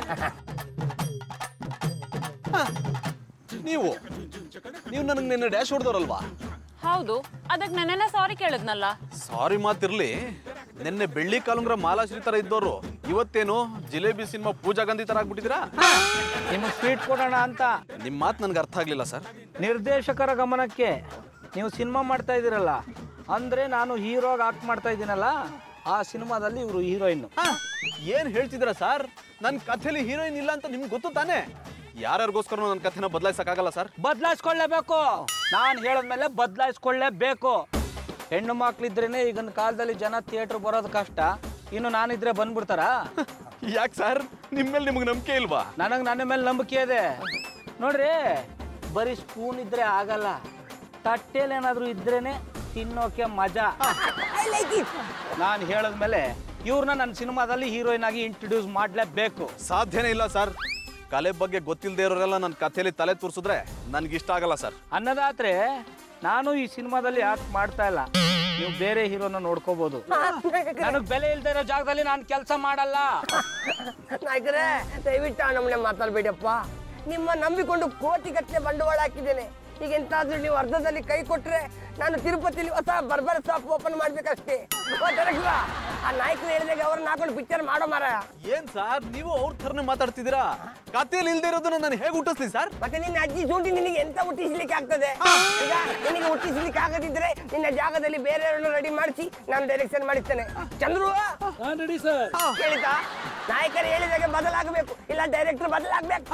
ನೀವು ನೀವು ನನಗೆ ನಿನ್ನೆ ಡ್ಯಾಶ್ ಹೊಡೆದವ್ರಲ್ವಾ ಹೌದು ಅದಕ್ಕೆ ನೆನ್ನೆನೇ ಸಾರಿ ಕೇಳಿದ್ನಲ್ಲ ಸಾರಿ ಮಾತಿರ್ಲಿ ನಿನ್ನೆ ಬೆಳ್ಳಿ ಕಾಲುಂಗ್ರ ಮಾಲಾಶ್ರೀ ತರ ಇದ್ದವರು ಇವತ್ತೇನು ಜಿಲೇಬಿ ಸಿನಿಮಾ ಪೂಜಾ ಗಾಂಧಿ ತರ ಆಗ್ಬಿಟ್ಟಿದ್ದೀರಾ ನಿಮಗೆ ಸ್ವೀಟ್ ಕೊಡೋಣ ಅಂತ ನಿಮ್ಮ ಮಾತು ನನಗೆ ಅರ್ಥ ಆಗ್ಲಿಲ್ಲ ಸರ್ ನಿರ್ದೇಶಕರ ಗಮನಕ್ಕೆ ನೀವು ಸಿನಿಮಾ ಮಾಡ್ತಾ ಇದ್ದೀರಲ್ಲ ಅಂದರೆ ನಾನು ಹೀರೋಗೆ ಆಕ್ಟ್ ಮಾಡ್ತಾ ಇದ್ದೀನಲ್ಲ ಆ ಸಿನಿಮಾದಲ್ಲಿ ಇವರು ಹೀರೋಯಿನ್ ಏನ್ ಹೇಳ್ತಿದ್ದೀರಾ ಸರ್ ನನ್ನ ಕಥೆಲಿ ಹೀರೋಯಿನ್ ಇಲ್ಲ ಅಂತ ನಿಮ್ಗೆ ಗೊತ್ತು ತಾನೇ ಯಾರ್ಯಾರಿಗೋಸ್ಕರ ನನ್ನ ಕಥೆನ ಬದಲಾಯಿಸಕ್ಕಾಗಲ್ಲ ಸರ್ ಬದಲಾಯಿಸ್ಕೊಳ್ಳೇಬೇಕು ನಾನು ಹೇಳಿದ್ಮೇಲೆ ಬದಲಾಯಿಸ್ಕೊಳ್ಳೇಬೇಕು ಹೆಣ್ಣು ಮಕ್ಳಿದ್ರೇನೆ ಈಗಿನ ಕಾಲದಲ್ಲಿ ಜನ ಥಿಯೇಟ್ರ್ ಬರೋದು ಕಷ್ಟ ಇನ್ನು ನಾನಿದ್ರೆ ಬಂದ್ಬಿಡ್ತಾರಾ ಯಾಕೆ ಸರ್ ನಿಮ್ಮ ಮೇಲೆ ನಿಮ್ಗೆ ನಂಬಿಕೆ ಇಲ್ವಾ ನನಗೆ ನನ್ನ ಮೇಲೆ ನಂಬಿಕೆ ಇದೆ ನೋಡ್ರಿ ಬರೀ ಸ್ಪೂನ್ ಇದ್ರೆ ಆಗಲ್ಲ ತಟ್ಟೆಲಿ ಏನಾದರೂ ಇದ್ರೇನೆ ತಿನ್ನೋಕೆ ಮಜಾ ನಾನು ಹೇಳಿದ್ಮೇಲೆ ಇವ್ರನ್ನ ನನ್ನ ಸಿನಿಮಾದಲ್ಲಿ ಹೀರೋಯಿನ್ ಆಗಿ ಇಂಟ್ರೊಡ್ಯೂಸ್ ಮಾಡಲೇಬೇಕು ಸಾಧ್ಯನೇ ಇಲ್ಲ ಸರ್ ಕಲೆ ಬಗ್ಗೆ ಗೊತ್ತಿಲ್ಲದೆ ಇರೋರೆಲ್ಲ ನನ್ನ ಕಥೆಯಲ್ಲಿ ತಲೆ ತೋರಿಸಿದ್ರೆ ನನ್ಗೆ ಇಷ್ಟ ಆಗಲ್ಲ ಸರ್ ಅನ್ನೋದಾದ್ರೆ ನಾನು ಈ ಸಿನಿಮಾದಲ್ಲಿ ಆಕ್ಟ್ ಮಾಡ್ತಾ ಇಲ್ಲ ನೀವು ಬೇರೆ ಹೀರೋನ ನೋಡ್ಕೋಬಹುದು ನನಗೆ ಬೆಲೆ ಇಲ್ದೇ ಇರೋ ಜಾಗದಲ್ಲಿ ನಾನು ಕೆಲಸ ಮಾಡಲ್ಲ ನಾಯ್ಕರೇ ದಯವಿಟ್ಟು ಆ ನಮ್ಮನೆ ಮಾತಾಡ್ಬೇಡಪ್ಪ ನಿಮ್ಮ ನಂಬಿಕೊಂಡು ಕೋಟಿಗಟ್ಟಲೆ ಬಂಡವಾಳ ಹಾಕಿದ್ದೇನೆ ಈಗ ಎಂತಾದ್ರೂ ನೀವು ಅರ್ಧದಲ್ಲಿ ಕೈ ಕೊಟ್ರೆ ನಾನು ತಿರುಪತಿಲಿ ಹೊಸ ಬರ್ಬರ್ ಶಾಪ್ ಓಪನ್ ಮಾಡ್ಬೇಕಷ್ಟೇ ಓ, ಡೈರೆಕ್ಟ್ರಾ, ಆ ನಾಯಕರು ಹೇಳಿದಾಗ ಅವ್ರನ್ನ ಹಾಕೊಂಡು ಪಿಕ್ಚರ್ ಮಾಡೋ ಮಾರ ಏನ್ ಸರ್ ನೀವು ಅವ್ರ ಥರನೇ ಮಾತಾಡ್ತಿದ್ದೀರಾ ಕಥೆಯಲ್ಲಿ ಇಲ್ದೇ ಇರೋದನ್ನ ನಾನು ಹೇಗೆ ಹುಟ್ಟಿಸ್ಲಿ ಸರ್ ಮತ್ತೆ ನಿನ್ನ ಅಜ್ಜಿ ಸೂಟಿ ನಿನಗೆ ಎಂತ ಹುಟ್ಟಿಸ್ಲಿಕ್ಕೆ ಆಗ್ತದೆ ಈಗ ನಿನಗೆ ಹುಟ್ಟಿಸ್ಲಿಕ್ಕೆ ಆಗದಿದ್ರೆ ನಿನ್ನ ಜಾಗದಲ್ಲಿ ಬೇರೆಯವ್ರನ್ನ ರೆಡಿ ಮಾಡಿಸಿ ನಾನು ಡೈರೆಕ್ಷನ್ ಮಾಡಿಸ್ತೇನೆ ಚಂದ್ರು ರೆಡಿ ಸರ್ ಕೇಳಿತಾ ನಾಯಕರು ಹೇಳಿದಾಗೆ ಬದಲಾಗಬೇಕು ಇಲ್ಲ ಡೈರೆಕ್ಟರ್ ಬದಲಾಗಬೇಕು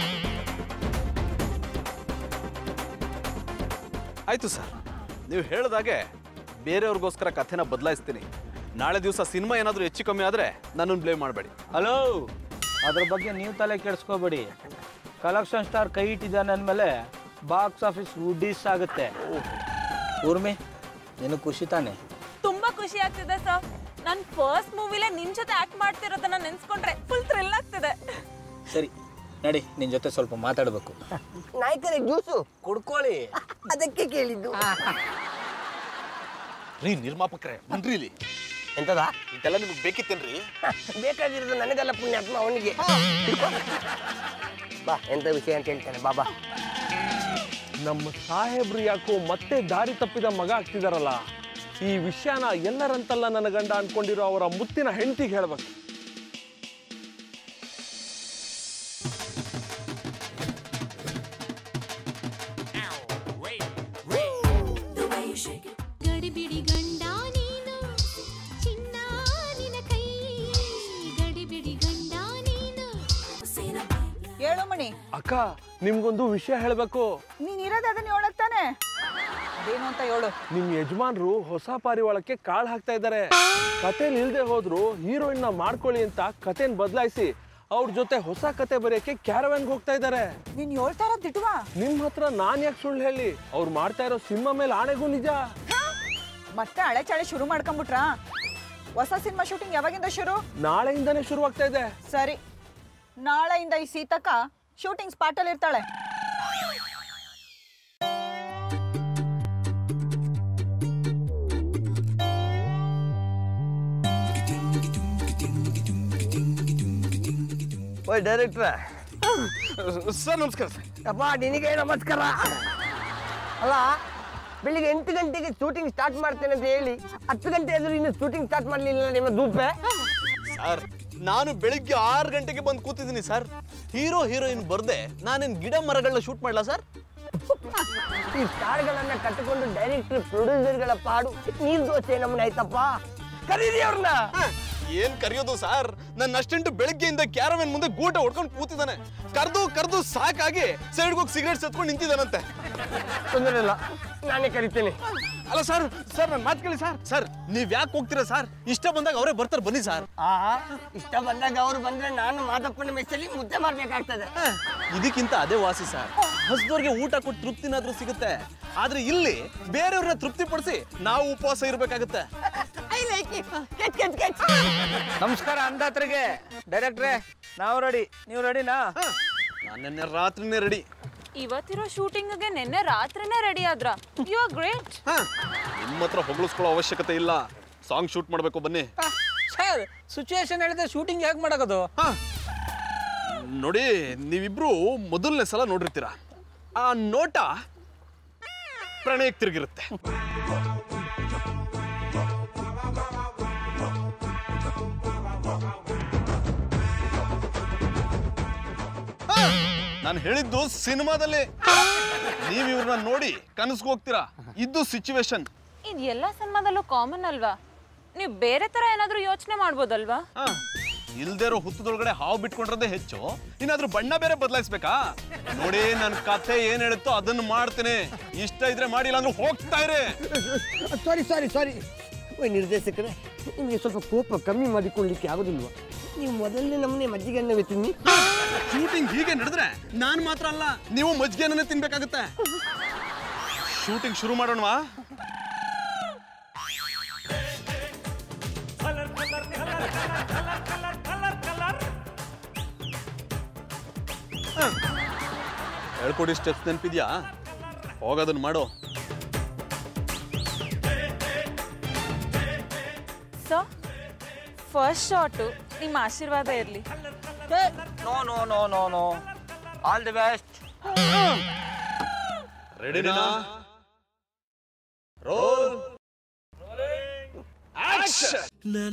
ಆಯ್ತು ಸರ್ ನೀವು ಹೇಳ್ದಾಗೆ ಬೇರೆಯವ್ರಿಗೋಸ್ಕರ ಕಥೆನ ಬದಲಾಯಿಸ್ತೀನಿ ನಾಳೆ ದಿವಸ ಸಿನಿಮಾ ಏನಾದರೂ ಹೆಚ್ಚು ಕಮ್ಮಿ ಆದರೆ ನನ್ನನ್ನು ಬ್ಲೇಮ್ ಮಾಡಬೇಡಿ ಹಲೋ ಅದ್ರ ಬಗ್ಗೆ ನೀವು ತಲೆ ಕೆಡಿಸ್ಕೋಬೇಡಿ ಕಲೆಕ್ಷನ್ ಸ್ಟಾರ್ ಕೈ ಇಟ್ಟಿದ್ದಾನೆ ಅಂದಮೇಲೆ ಬಾಕ್ಸ್ ಆಫೀಸ್ ವುಡೀಸ್ ಆಗುತ್ತೆ ಊರ್ಮಿ ನಿನಗೆ ಖುಷಿ ತಾನೆ ತುಂಬಾ ಖುಷಿ ಆಗ್ತಿದೆ ಸರ್ ನನ್ನ ಫಸ್ಟ್ ಮೂವಿಲೇ ನಿಮ್ ಜೊತೆ ಆಕ್ಟ್ ಮಾಡ್ತಿರೋದನ್ನ ನೆನ್ಸ್ಕೊಂಡ್ರೆ ಫುಲ್ ಥ್ರಿಲ್ ಆಗ್ತಿದೆ ಸರಿ ನಡಿ ನಿನ್ನ ಜೊತೆ ಸ್ವಲ್ಪ ಮಾತಾಡಬೇಕು ನಾಯಕರೇ ಜ್ಯೂಸು ಕುಡ್ಕೊಳ್ಳಿ ಅದಕ್ಕೆ ಕೇಳಿದ್ದು ರೀ ನಿರ್ಮಾಪಕರೇ ಬನ್ರಿ ಇಲ್ಲಿ ಎಂತದ ಇದೆಲ್ಲ ನಿಮಗೆ ಬೇಕಿತ್ತೇನ್ರಿ ಬೇಕಾಗಿರೋದು ನನಗಲ್ಲ ಪುಣ್ಯಾತ್ಮ ಅವನಿಗೆ ಬಾ ಎಂತ ವಿಷಯ ಅಂತ ಹೇಳ್ತಾನೆ ಬಾಬಾ ನಮ್ಮ ಸಾಹೇಬ್ರು ಯಾಕೋ ಮತ್ತೆ ದಾರಿ ತಪ್ಪಿದ ಮಗ ಆಗ್ತಿದಾರಲ್ಲ ಈ ವಿಷಯನ ಎಲ್ಲರಂತಲ್ಲ ನನ್ನ ಗಂಡ ಅನ್ಕೊಂಡಿರೋ ಅವರ ಮುತ್ತಿನ ಹೆಂಡತಿಗೆ ಹೇಳ್ಬೇಕು ಗಡಿಬಿಡಿ ಗಂಡ ನೀನು ಚಿನ್ನ ನಿನ ಕೈ ಗಡಿಬಿಡಿ ಗಂಡ ನೀನು ಹೇಳು ಮಣಿ ಅಕ್ಕ ನಿಮ್ಗೊಂದು ವಿಷಯ ಹೇಳ್ಬೇಕು ನೀನ್ ಇರೋದು ಅದನ್ನ ಹೇಳಕ್ ತಾನೆ ಅದೇನು ಅಂತ ಹೇಳು ನಿಮ್ ಯಜಮಾನ್ರು ಹೊಸ ಪಾರಿವಾಳಕ್ಕೆ ಕಾಳು ಹಾಕ್ತಾ ಇದ್ದಾರೆ ಕತೆ ಇಲ್ದೆ ಹೋದ್ರು ಹೀರೋಯಿನ್ ನ ಮಾಡ್ಕೊಳ್ಳಿ ಅಂತ ಕತೆನ್ ಬದಲಾಯಿಸಿ ಅವ್ರ ಜೊತೆ ಹೊಸ ಕತೆ ಬರೆಯಕ್ಕೆ ಕ್ಯಾರವ್ಯಾನ್ಗೆ ಹೋಗ್ತಾ ಇದ್ದಾರೆ ನೀನ್ ಹೇಳ್ತಾ ಇರೋದ್ ತಿಟ್ಟುವ ನಿಮ್ ಹತ್ರ ನಾನ್ ಯಾಕೆ ಸುಳ್ಳು ಹೇಳಿ ಅವ್ರು ಮಾಡ್ತಾ ಇರೋ ಸಿನಿಮಾ ಮೇಲೆ ಆಣೆಗೂ ನಿಜ ಮತ್ತೆ ಹಳೆ ಚಳೆ ಶುರು ಮಾಡ್ಕೊಂಬಿಟ್ರಾ ಹೊಸ ಸಿನಿಮಾ ಶೂಟಿಂಗ್ ಯಾವಾಗಿಂದ ಶುರು ನಾಳೆಯಿಂದನೇ ಶುರುವಾಗ್ತಾ ಇದೆ ಸರಿ ನಾಳೆಯಿಂದ ಈ ಸೀತಕ್ಕ ಶೂಟಿಂಗ್ ಸ್ಪಾಟ್ ಅಲ್ಲಿ ಇರ್ತಾಳೆ ಓಯ್ ಡೈರೆಕ್ಟ್ರ ಸರ್ ನಮಸ್ಕಾರ ಸರ್ ಅಪ್ಪ ನಿನಗೆ ನಮಸ್ಕಾರ ಅಲ್ಲ ಬೆಳಿಗ್ಗೆ ಎಂಟು ಗಂಟೆಗೆ ಶೂಟಿಂಗ್ ಸ್ಟಾರ್ಟ್ ಮಾಡ್ತೇನೆ ಅಂತ ಹೇಳಿ ಹತ್ತು ಗಂಟೆ ಆದ್ರೂ ಇನ್ನು ಶೂಟಿಂಗ್ ಸ್ಟಾರ್ಟ್ ಮಾಡಲಿಲ್ಲ ನಿಮ್ಮ ದೂಪೆ ಸರ್ ನಾನು ಬೆಳಿಗ್ಗೆ ಆರು ಗಂಟೆಗೆ ಬಂದು ಕೂತಿದ್ದೀನಿ ಸರ್ ಹೀರೋ ಹೀರೋಯಿನ್ ಬರ್ದೆ ನಾನೇನು ಗಿಡ ಮರಗಳನ್ನ ಶೂಟ್ ಮಾಡಲ ಸರ್ ಈ ಸ್ಟಾರ್ಗಳನ್ನ ಕಟ್ಟಿಕೊಂಡು ಡೈರೆಕ್ಟರ್ ಪ್ರೊಡ್ಯೂಸರ್ಗಳ ಪಾಡು ನೀರ್ ದೋಸೆ ನಮ್ಮನೆ ಆಯ್ತಪ್ಪ ಕರೀರಿ ಅವ್ರನ್ನ ಏನ್ ಕರೆಯೋದು ಸರ್ ನನ್ನ ಅಷ್ಟೆಂಟು ಬೆಳಗ್ಗೆಯಿಂದ ಕ್ಯಾರವೆನ್ ಮುಂದೆ ಗೂಟ ಹೊಡ್ಕೊಂಡು ಕೂತಿದ್ದಾನೆ ಕರ್ದು ಕರ್ದು ಸಾಕಾಗಿ ಸೈಡ್ಗೆ ಹೋಗಿ ಸಿಗರೇಟ್ ಸತ್ಕೊಂಡು ನಿಂತಿದ್ದಾನಂತೆ ತೊಂದರೆ ಇಲ್ಲ ನಾನೇ ಕರಿತೇನೆ ಅಲ್ಲ ಸರ್ ಸರ್ ನನ್ನ ಮಾತು ಕೇಳಿ ಸರ್ ಸರ್ ನೀವ್ ಯಾಕೆ ಹೋಗ್ತೀರಾ ಸರ್ ಇಷ್ಟ ಬಂದಾಗ ಅವರೇ ಬರ್ತಾರೆ ಬನ್ನಿ ಸರ್ ಆ ಇಷ್ಟ ಬಂದಾಗ ಅವ್ರು ಬಂದ್ರೆ ನಾನು ಮಾದಪ್ಪನ ಮೆಚ್ಚಲ್ಲಿ ಮುದ್ದೆ ಮಾಡ್ಬೇಕಾಗ್ತದೆ ಇದಕ್ಕಿಂತ ಅದೇ ವಾಸಿ ಸರ್ ಹಸ್ದವ್ರಿಗೆ ಊಟ ಕೊಟ್ಟು ತೃಪ್ತಿನಾದ್ರೂ ಸಿಗುತ್ತೆ ಆದ್ರೆ ಇಲ್ಲಿ ಬೇರೆಯವ್ರನ್ನ ತೃಪ್ತಿಪಡಿಸಿ ನಾವು ಉಪವಾಸ ಇರ್ಬೇಕಾಗುತ್ತೆ ನಮಸ್ಕಾರ ಅಂದಾತ್ರಿಗೆ ಡೈರೆಕ್ಟ್ರೇ ನಾವು ರೆಡಿ ನೀವು ರೆಡಿನಾ ನಾನು ನಿನ್ನೆ ರಾತ್ರಿನೇ ರೆಡಿ ಇವತ್ತಿರೋ ಶೂಟಿಂಗ್ಗೆ ನಿನ್ನೆ ರಾತ್ರಿನೇ ರೆಡಿ ಆದ್ರ ಯು ಆರ್ ಗ್ರೇಟ್ ನಿಮ್ಮ ಹತ್ರ ಹೊಗಳಿಸ್ಕೊಳ್ಳೋ ಅವಶ್ಯಕತೆ ಇಲ್ಲ ಸಾಂಗ್ ಶೂಟ್ ಮಾಡಬೇಕು ಬನ್ನಿ ಸರ್ ಸಿಚುವೇಶನ್ ಹೇಳಿದ್ರೆ ಶೂಟಿಂಗ್ ಹೇಗೆ ಮಾಡೋದು ನೋಡಿ ನೀವಿಬ್ರು ಮೊದಲನೇ ಸಲ ನೋಡಿರ್ತೀರ ಆ ನೋಟ ಪ್ರಣಯಕ್ಕೆ ತಿರುಗಿರುತ್ತೆ ನಾನು ಹೇಳಿದ್ದು ಸಿನಿಮಾದಲ್ಲಿ ನೀವು ಇವ್ರನ್ನ ನೋಡಿ ಕನಸ್ಗೆ ಹೋಗ್ತೀರಾ ಇದು ಸಿಚುವೇಶನ್ ಇದು ಎಲ್ಲ ಸಿನಿಮಾದಲ್ಲೂ ಕಾಮನ್ ಅಲ್ವಾ ನೀವು ಬೇರೆ ತರ ಏನಾದ್ರೂ ಯೋಚನೆ ಮಾಡ್ಬೋದಲ್ವಾ ಇಲ್ದೇ ಇರೋ ಹುತ್ತದೊಳಗಡೆ ಹಾವು ಬಿಟ್ಕೊಂಡಿರೋದೇ ಹೆಚ್ಚು ಇನ್ನಾದ್ರೂ ಬಣ್ಣ ಬೇರೆ ಬದಲಾಯಿಸ್ಬೇಕಾ ನೋಡಿ ನನ್ನ ಕಥೆ ಏನ್ ಹೇಳುತ್ತೋ ಅದನ್ನ ಮಾಡ್ತೀನಿ ಇಷ್ಟ ಇದ್ರೆ ಮಾಡಿಲ್ಲ ಅಂದ್ರೆ ಹೋಗ್ತಾ ಇರಿ ಸಾರಿ ಸಾರಿ ಸಾರಿ ಓಯ್ ನಿರ್ದೇಶಕರೇ ನಿಮಗೆ ಸ್ವಲ್ಪ ಕೋಪ ಕಮ್ಮಿ ಮಾಡಿಕೊಳ್ಳಿಕ್ಕೆ ಆಗೋದಿಲ್ವಾ ನೀವು ಮೊದಲನೇ ನಮ್ಮನೆ ಮಜ್ಜಿಗೆಣ್ಣೆ ತಿನ್ನಿ ಶೂಟಿಂಗ್ ಹೀಗೆ ನಡೆದ್ರೆ ನಾನ್ ಮಾತ್ರ ಅಲ್ಲ ನೀವು ಮಜ್ಜಿಗೆನೇ ತಿನ್ಬೇಕಾಗುತ್ತೆ ಶೂಟಿಂಗ್ ಶುರು ಮಾಡೋಣವಾ ಹೇಳ್ಕೊಡಿ ಸ್ಟೆಪ್ಸ್ ನೆನಪಿದ್ಯಾ ಹೋಗೋದನ್ನ ಮಾಡು ಸೊ ಫಸ್ಟ್ ಶಾಟು ನಿಮ್ಮ ಆಶೀರ್ವಾದ ಇರಲಿ no no no no no all the best ರೆಡಿನಾ roll action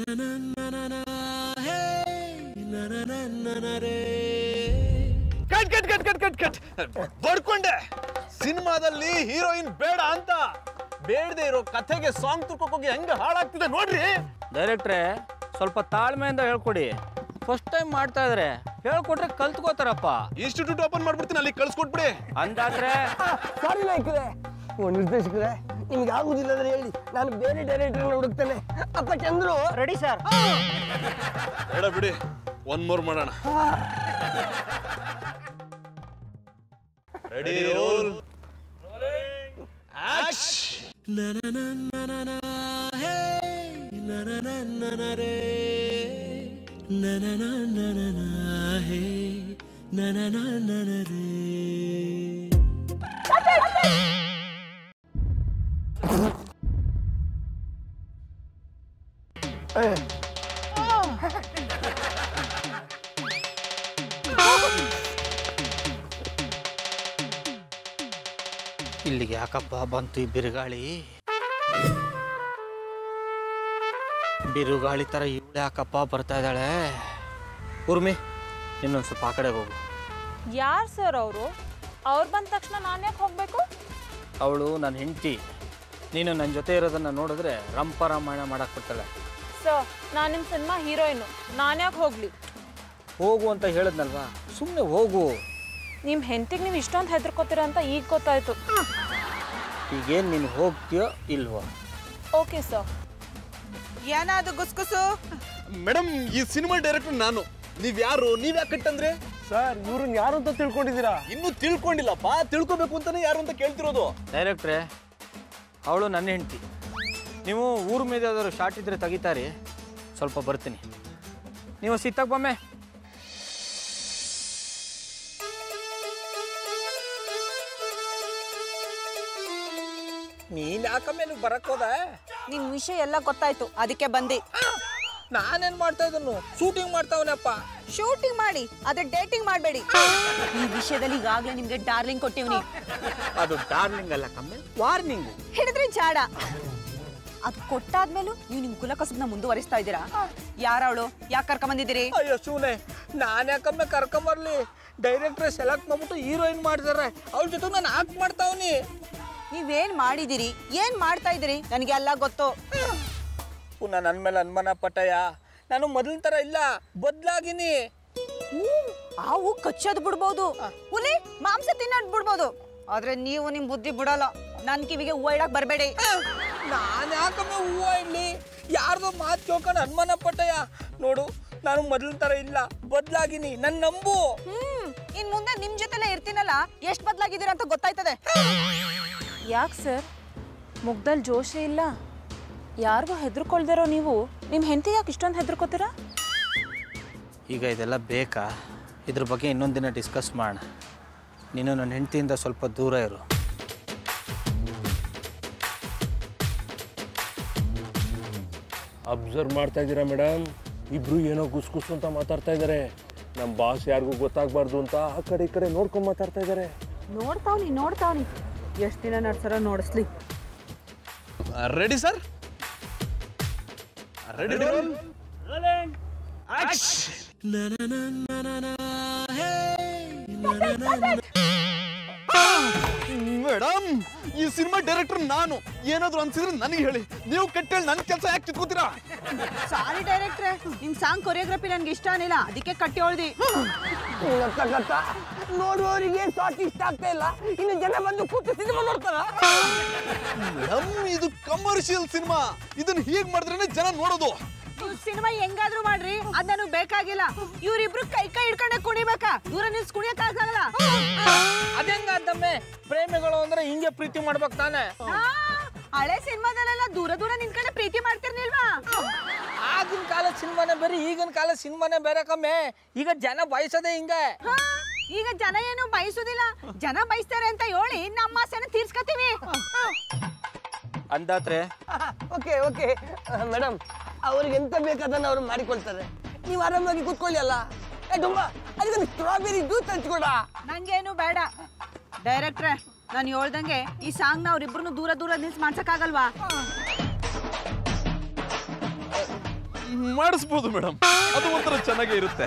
cut cut cut cut cut cut ಬಡ್ಕೊಂಡೆ ಸಿನಿಮಾದಲ್ಲಿ ಹೀರೋಯಿನ್ ಬೇಡ ಅಂತ ಬೇಡದೆ ಇರೋ ಕಥೆಗೆ ಸಾಂಗ್ ತುರ್ಕೋಕ್ ಹೋಗಿ ಹೆಂಗ ಹಾಳಾಗ್ತಿದೆ ನೋಡ್ರಿ ಡೈರೆಕ್ಟ್ರೇ ಸ್ವಲ್ಪ ತಾಳ್ಮೆಯಿಂದ ಹೇಳ್ಕೊಡಿ ಫಸ್ಟ್ ಟೈಮ್ ಮಾಡ್ತಾ ಇದ್ರೆ ಹೇಳ್ಕೊಟ್ರೆ ಕಲ್ತ್ಕೋತಾರಪ್ಪ ಇನ್ಸ್ಟಿಟ್ಯೂಟ್ ಓಪನ್ ಮಾಡ್ಬಿಡ್ತೀನಿ ಅಲ್ಲಿ ಕಳ್ಸ್ಕೊಟ್ಬಿಡಿ ಅಂದಾದ್ರೆ ಸಾರಿ ನಾಯ್ಕರೇ ಓ ನಿರ್ದೇಶಕರೇ ನಿಮ್ಗೆ ಆಗುದಿಲ್ಲ ಅಂದ್ರೆ ಹೇಳಿ ನಾನು ಬೇರೆ ಡೈರೆಕ್ಟರ್ ಹುಡುಕ್ತೇನೆ ಅಪ್ಪ ಚಂದ್ರು ರೆಡಿ ಸರ್ ಬೇಡ ಬಿಡಿ ಒನ್ ಮೋರ್ ಮಾಡೋಣ ರೆಡಿ ರೋಲ್ ಇಲ್ಲಿಗೆ ಯಾಕಪ್ಪ ಬಂತು ಈ ಬಿರುಗಾಳಿ ಬಿರುಗಾಳಿ ಥರ ಇವಳು ಯಾಕಪ್ಪ ಬರ್ತಾ ಇದ್ದಾಳೆ ಉರ್ಮಿ ಇನ್ನೊಂದು ಸ್ವಲ್ಪ ಆ ಕಡೆಗೆ ಹೋಗು ಯಾರು ಸರ್ ಅವರು ಅವ್ರು ಬಂದ ತಕ್ಷಣ ನಾನು ಯಾಕೆ ಹೋಗಬೇಕು ಅವಳು ನನ್ನ ಹೆಂಡತಿ ನೀನು ನನ್ನ ಜೊತೆ ಇರೋದನ್ನ ನೋಡಿದ್ರೆ ರಂಪ ರಾಮಾಯಣ ಮಾಡಕ್ಕೆ ಬಿಡ್ತಾಳೆ ಸರ್ ನಾನು ನಿಮ್ಮ ಸಿನಿಮಾ ಹೀರೋಯಿನು ನಾನು ಯಾಕೆ ಹೋಗಲಿ ಹೋಗು ಅಂತ ಹೇಳಿದ್ನಲ್ವಾ ಸುಮ್ಮನೆ ಹೋಗು ನಿಮ್ಮ ಹೆಂಡತಿಗೆ ನೀವು ಇಷ್ಟೊಂದು ಹೆದರ್ಕೋತೀರ ಅಂತ ಈಗ ಗೊತ್ತಾಯ್ತು ಈಗೇನು ನೀನು ಹೋಗ್ತೀಯೋ ಇಲ್ವೋ ಓಕೆ ಸರ್ ಏನಾದ್ರು ಗುಸ್ಗುಸು ಮೇಡಮ್ ಈ ಸಿನಿಮಾ ಡೈರೆಕ್ಟರ್ ನಾನು ನೀವ್ ಯಾರು ನೀವ್ ಯಾಕೆ ಕಟ್ಟಂದ್ರೆ ಸರ್ ಇವ್ರನ್ನ ಯಾರು ಅಂತ ತಿಳ್ಕೊಂಡಿದ್ದೀರಾ ಇನ್ನೂ ತಿಳ್ಕೊಂಡಿಲ್ಲಪ್ಪ ತಿಳ್ಕೊಬೇಕು ಅಂತಾನೆ ಯಾರು ಅಂತ ಕೇಳ್ತಿರೋದು ಡೈರೆಕ್ಟ್ರೆ ಅವಳು ನನ್ನ ಹೆಂಡತಿ ನೀವು ಊರ ಮೇಲೆ ಯಾವ್ದಾದ್ರು ಶಾರ್ಟ್ ಇದ್ರೆ ತೆಗಿತಾರಿ ಸ್ವಲ್ಪ ಬರ್ತೀನಿ ನೀವು ಸಿತ್ತಾಗ ಬೊಮ್ಮೆ ನೀನ್ ಯಾಕಮ್ಮೆ ನೀವು ಬರಕ್ ಹೋದ ನಿಮ್ ವಿಷಯ ಎಲ್ಲ ಗೊತ್ತಾಯ್ತು ಅದಕ್ಕೆ ಬಂದಿ ನಾನೇನ್ ಮಾಡ್ತಾ ಇದನ್ನು ಶೂಟಿಂಗ್ ಮಾಡ್ತಾವನಪ್ಪ ಶೂಟಿಂಗ್ ಮಾಡಿ ಅದೇ ಡೇಟಿಂಗ್ ಮಾಡಬೇಡಿ ಈ ವಿಷಯದಲ್ಲಿ ಈಗಾಗಲೇ ನಿಮ್ಗೆ ಡಾರ್ಲಿಂಗ್ ಕೊಟ್ಟಿವ್ನಿ ಅದು ಡಾರ್ಲಿಂಗ್ ಅಲ್ಲ ಕಮ್ಮಿ ವಾರ್ನಿಂಗು ಹಿಡಿದ್ರಿ ಜಾಡ ಅದು ಕೊಟ್ಟಾದ್ಮೇಲೂ ನೀವು ನಿಮ್ ಕುಲ ಕಸಬ್ನ ಮುಂದುವರಿಸ್ತಾ ಇದ್ದೀರಾ ಯಾರವಳು ಯಾಕೆ ಕರ್ಕೊಂಬಂದಿದ್ದೀರಿ ಅಯ್ಯೋ ಶಿವನೆ ನಾನು ಯಾಕಮ್ಮೆ ಕರ್ಕೊಂಬರ್ಲಿ ಡೈರೆಕ್ಟ್ರೆ ಸೆಲೆಕ್ಟ್ ಮಾಡ್ಬಿಟ್ಟು ಹೀರೋಯಿನ್ ಮಾಡಿದಾರೆ ಅವ್ರ ಜೊತೆ ನಾನು ಆಕ್ಟ್ ಮಾಡ್ತಾವ್ನಿ ನೀವೇನ್ ಮಾಡಿದಿರಿ ಏನ್ ಮಾಡ್ತಾ ಇದ್ದೀರಿ ನನಗೆ ಎಲ್ಲ ಗೊತ್ತು ಪುನಃ ನನ್ನ ಮೇಲೆ ಅನುಮಾನ ಪಟ್ಟಯ್ಯ ನಾನು ಮೊದಲ ಥರ ಇಲ್ಲ ಬದಲಾಗಿನಿ ಹ್ಞೂ, ಹಾವು ಕಚ್ಚೋದ್ ಬಿಡ್ಬೋದು ಹುಲಿ ಮಾಂಸ ತಿನ್ನೋದ್ ಬಿಡ್ಬೋದು ಆದ್ರೆ ನೀವು ನಿಮ್ ಬುದ್ಧಿ ಬಿಡಲ್ಲ ನನ್ ಕಿವಿಗೆ ಹೂವ ಇಡಕ್ ಬರ್ಬೇಡಿ ನಾನು ಯಾಕಮ್ಮೆ ಹೂವ ಇಡ್ಲಿ ಯಾರ್ದೋ ಮಾತು ಕೇಳ್ಕೊಂಡು ಅನುಮಾನ ಪಟ್ಟಯ್ಯ ನೋಡು ನಾನು ಮೊದಲ ಥರ ಇಲ್ಲ ಬದಲಾಗಿನಿ ನನ್ನ ನಂಬು ಹ್ಮ್ ಇನ್ ಮುಂದೆ ನಿಮ್ ಜೊತೆಲೆ ಇರ್ತೀನಲ್ಲ ಎಷ್ಟ್ ಬದ್ಲಾಗಿದ್ದೀರಾ ಅಂತ ಗೊತ್ತಾಯ್ತದೆ ಯಾಕೆ ಸರ್ ಮುಗ್ದಲ್ಲಿ ಜೋಶೇ ಇಲ್ಲ ಯಾರಿಗೂ ಹೆದರ್ಕೊಳ್ದಿರೋ ನೀವು ನಿಮ್ಮ ಹೆಂಡತಿ ಯಾಕೆ ಇಷ್ಟೊಂದು ಹೆದರ್ಕೋತೀರಾ ಈಗ ಇದೆಲ್ಲ ಬೇಕಾ ಇದ್ರ ಬಗ್ಗೆ ಇನ್ನೊಂದು ದಿನ ಡಿಸ್ಕಸ್ ಮಾಡೋಣ ನೀನು ನನ್ನ ಹೆಂಡತಿಯಿಂದ ಸ್ವಲ್ಪ ದೂರ ಇರು ಅಬ್ಸರ್ವ್ ಮಾಡ್ತಾ ಇದ್ದೀರಾ ಮೇಡಮ್ ಇಬ್ರು ಏನೋ ಗುಸ್ ಗುಸ್ ಅಂತ ಮಾತಾಡ್ತಾ ಇದ್ದಾರೆ ನಮ್ಮ ಬಾಸ್ ಯಾರಿಗೂ ಗೊತ್ತಾಗಬಾರ್ದು ಅಂತ ಆ ಕಡೆ ಈ ಕಡೆ ನೋಡ್ಕೊಂಡ್ ಮಾತಾಡ್ತಾ ಇದ್ದಾರೆ ನೋಡ್ತಾವ್ನಿ ನೋಡ್ತಾವ್ನಿ ಎಷ್ಟ್ ದಿನ ನಡ್ಸರ ನೋಡಿಸ್ಲಿ ready sir ready roll madam ಈ ಸಿನಿಮಾ ಡೈರೆಕ್ಟರ್ ನಾನು ಏನಾದ್ರು ಅನ್ಸಿದ್ರೆ ನನಗೆ ಹೇಳಿ ನೀವು ಕಟ್ಟೇಳಿ ನನ್ನ ಕೆಲಸ ಯಾಕೆ ಕಿತ್ಕೋತೀರಾ ಸಾರಿ ಡೈರೆಕ್ಟ್ರೆ ನಿಮ್ ಸಾಂಗ್ ಕೊರಿಯೋಗ್ರಫಿ ನನ್ಗೆ ಇಷ್ಟ ಆಗಿಲ್ಲ ಅದಕ್ಕೆ ಕಟ್ಟಿ ಹೊಳ್ದಿ ನೋಡುವವರಿಗೆ ಶಾರ್ಟ್ ಇಷ್ಟ ಆಗ್ತಾ ಇಲ್ಲ ಇನ್ನು ಜನ ಬಂದು ಕೂತು ಸಿನಿಮಾ ನೋಡ್ತಾರ ಮೇಡಮ್ ಇದು ಕಮರ್ಷಿಯಲ್ ಸಿನಿಮಾ ಇದನ್ನ ಹೀಗ್ ಮಾಡಿದ್ರೇನೆ ಜನ ನೋಡೋದು ಸಿನಿಮಾ ಹೆಂಗಾದ್ರೂ ಮಾಡ್ರಿ ಅದ್ ನನಗ್ ಬೇಕಾಗಿಲ್ಲ ಇವ್ರಿಬ್ರು ಕೈ ಕೈ ಹಿಡ್ಕೊಂಡೆ ಕುಣಿಬೇಕಾ ದೂರ ನಿಲ್ಸ್ ಕುಣಿಯಕ್ ಆಗಲ್ಲ ಅದೆಂಗದ್ದಮ್ಮೆ ಪ್ರೇಮಿಗಳು ಅಂದ್ರೆ ಹಿಂಗೆ ಪ್ರೀತಿ ಮಾಡ್ಬೇಕು ತಾನೆ ಹಳೆ ಸಿನಿಮಾದಲ್ಲೆಲ್ಲ ದೂರ ದೂರ ನಿಂತ್ಕೊಂಡೆ ಪ್ರೀತಿ ಮಾಡ್ತಿರ್ನಿಲ್ವಾ ಆಗಿನ ಕಾಲ ಸಿನಿಮಾನೇ ಬೇರೆ ಈಗಿನ ಕಾಲ ಸಿನಿಮಾನೇ ಬೇರೆ ಕಮ್ಮೆ ಈಗ ಜನ ಬಯಸೋದೇ ಹಿಂಗೆ ಹಾ, ಈಗ ಜನ ಏನು ಬಯಸುದಿಲ್ಲ ಜನ ಬಯಸ್ತಾರೆ ಅಂತ ಹೇಳಿ ನಮ್ಮ ಆಸೆನ ತೀರ್ಸ್ಕೊತೀವಿ ಅಂದಾತ್ರೆ ಓಕೆ ಓಕೆ ಮೇಡಮ್ ಅವ್ರಿಗೆ ಎಂತ ಬೇಕಾದನ್ನ ಅವ್ರು ಮಾಡಿಕೊಳ್ತಾರೆ ನೀವು ಆರಾಮಾಗಿ ಕೂತ್ಕೊಳ್ಳಿ ಅಲ್ಲ ಏ ಡುಮ್ಮ ಅದಕ್ಕೊಂದು ಸ್ಟ್ರಾಬೆರಿ ಜ್ಯೂಸ್ ಹಂಚ್ಕೊಡ ನಂಗೇನು ಬೇಡ ಡೈರೆಕ್ಟ್ರೆ ನಾನು ಹೇಳ್ದಂಗೆ ಈ ಸಾಂಗ್ನ ಅವ್ರಿಬ್ರು ದೂರ ದೂರ ನಿಲ್ಸ್ ಮಾಡ್ಸಕ್ಕಾಗಲ್ವಾ ಮಾಡಿಸ್ಬೋದು ಮೇಡಮ್ ಅದು ಒಂಥರ ಚೆನ್ನಾಗೇ ಇರುತ್ತೆ